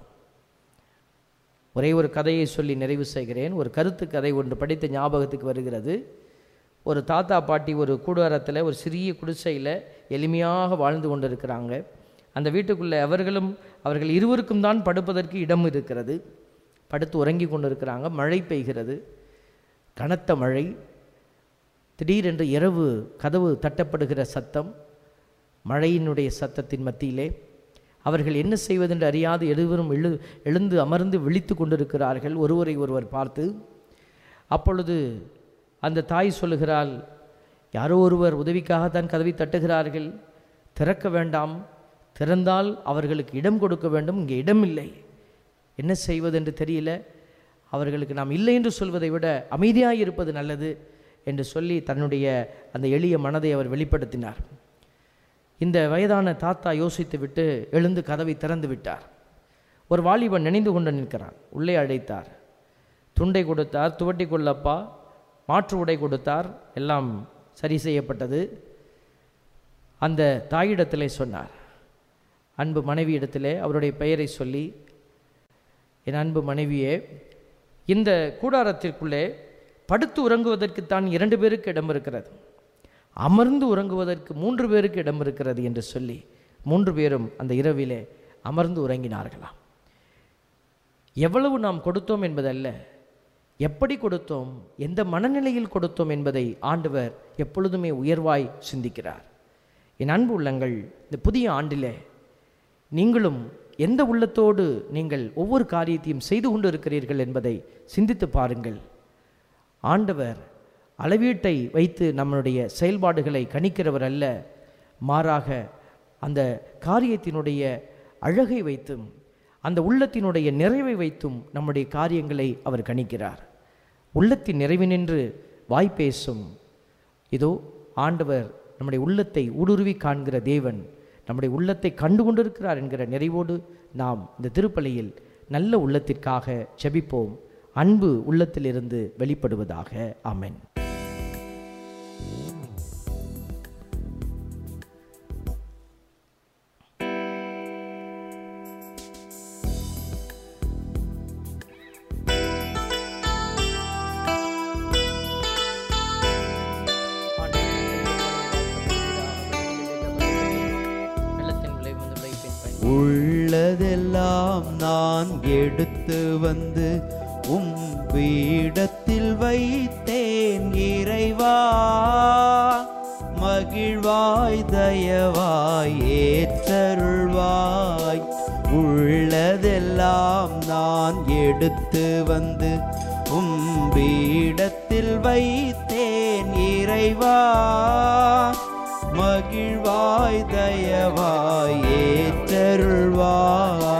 ஒரே ஒரு கதையை சொல்லி நிறைவு செய்கிறேன் ஒரு கருத்து கதை ஒன்று படித்த ஞாபகத்துக்கு வருகிறது ஒரு தாத்தா பாட்டி ஒரு கூடாரத்தில் ஒரு சிறிய குடிசையில் எளிமையாக வாழ்ந்து கொண்டிருக்கிறாங்க அந்த வீட்டுக்குள்ளே அவர்களும் அவர்கள் இருவருக்கும் தான் படுப்பதற்கு இடம் இருக்கிறது படுத்து உறங்கி கொண்டிருக்கிறாங்க மழை பெய்கிறது கனத்த மழை திடீரென்று இரவு கதவு தட்டப்படுகிற சத்தம் மழையினுடைய சத்தத்தின் மத்தியிலே அவர்கள் என்ன செய்வதென்று அறியாது எழுவரும் எழு எழுந்து அமர்ந்து விழித்து கொண்டிருக்கிறார்கள் ஒருவரை ஒருவர் பார்த்து அப்பொழுது அந்த தாய் சொல்லுகிறாள் யாரோ ஒருவர் உதவிக்காகத்தான் கதவை தட்டுகிறார்கள் திறக்க வேண்டாம் திறந்தால் அவர்களுக்கு இடம் கொடுக்க வேண்டும் இங்கே இடம் இல்லை என்ன செய்வதென்று தெரியல அவர்களுக்கு நாம் இல்லை என்று சொல்வதை விட அமைதியாக இருப்பது நல்லது என்று சொல்லி தன்னுடைய அந்த எளிய மனதை அவர் வெளிப்படுத்தினார் இந்த வயதான தாத்தா யோசித்து விட்டு எழுந்து கதவை திறந்து விட்டார் ஒரு வாலிபன் நினைந்து கொண்டு நிற்கிறான் உள்ளே அழைத்தார் துண்டை கொடுத்தார் துவட்டி கொள்ளப்பா மாற்று உடை கொடுத்தார் எல்லாம் சரி செய்யப்பட்டது அந்த தாயிடத்திலே சொன்னார் அன்பு மனைவியிடத்திலே அவருடைய பெயரை சொல்லி என் அன்பு மனைவியே இந்த கூடாரத்திற்குள்ளே படுத்து உறங்குவதற்குத்தான் இரண்டு பேருக்கு இடம் இருக்கிறது அமர்ந்து உறங்குவதற்கு மூன்று பேருக்கு இடம் இருக்கிறது என்று சொல்லி மூன்று பேரும் அந்த இரவிலே அமர்ந்து உறங்கினார்களாம் எவ்வளவு நாம் கொடுத்தோம் என்பதல்ல எப்படி கொடுத்தோம் எந்த மனநிலையில் கொடுத்தோம் என்பதை ஆண்டவர் எப்பொழுதுமே உயர்வாய் சிந்திக்கிறார் என் அன்பு உள்ளங்கள் இந்த புதிய ஆண்டிலே நீங்களும் எந்த உள்ளத்தோடு நீங்கள் ஒவ்வொரு காரியத்தையும் செய்து கொண்டு இருக்கிறீர்கள் என்பதை சிந்தித்து பாருங்கள் ஆண்டவர் அளவீட்டை வைத்து நம்மளுடைய செயல்பாடுகளை கணிக்கிறவர் அல்ல மாறாக அந்த காரியத்தினுடைய அழகை வைத்தும் அந்த உள்ளத்தினுடைய நிறைவை வைத்தும் நம்முடைய காரியங்களை அவர் கணிக்கிறார் உள்ளத்தின் நிறைவினின்று வாய் பேசும் இதோ ஆண்டவர் நம்முடைய உள்ளத்தை ஊடுருவி காண்கிற தேவன் நம்முடைய உள்ளத்தை கண்டு கொண்டிருக்கிறார் என்கிற நிறைவோடு நாம் இந்த திருப்பலியில் நல்ல உள்ளத்திற்காக செபிப்போம் அன்பு உள்ளத்திலிருந்து வெளிப்படுவதாக ஆமென் வெள்ளத்தின் விளைவு வந்து விளைவிப்பின் பயன் உள்ளதெல்லாம் நான் எடுத்து வந்து உம் பீடத்தில் வைத்தேன் இறைவா மகிழ்வாய் தயவாய் ஏற்றருள்வாய் உள்ளதெல்லாம் நான் எடுத்து வந்து உம் பீடத்தில் வைத்தேன் இறைவா மகிழ்வாய் தயவாய் ஏற்றருள்வாய்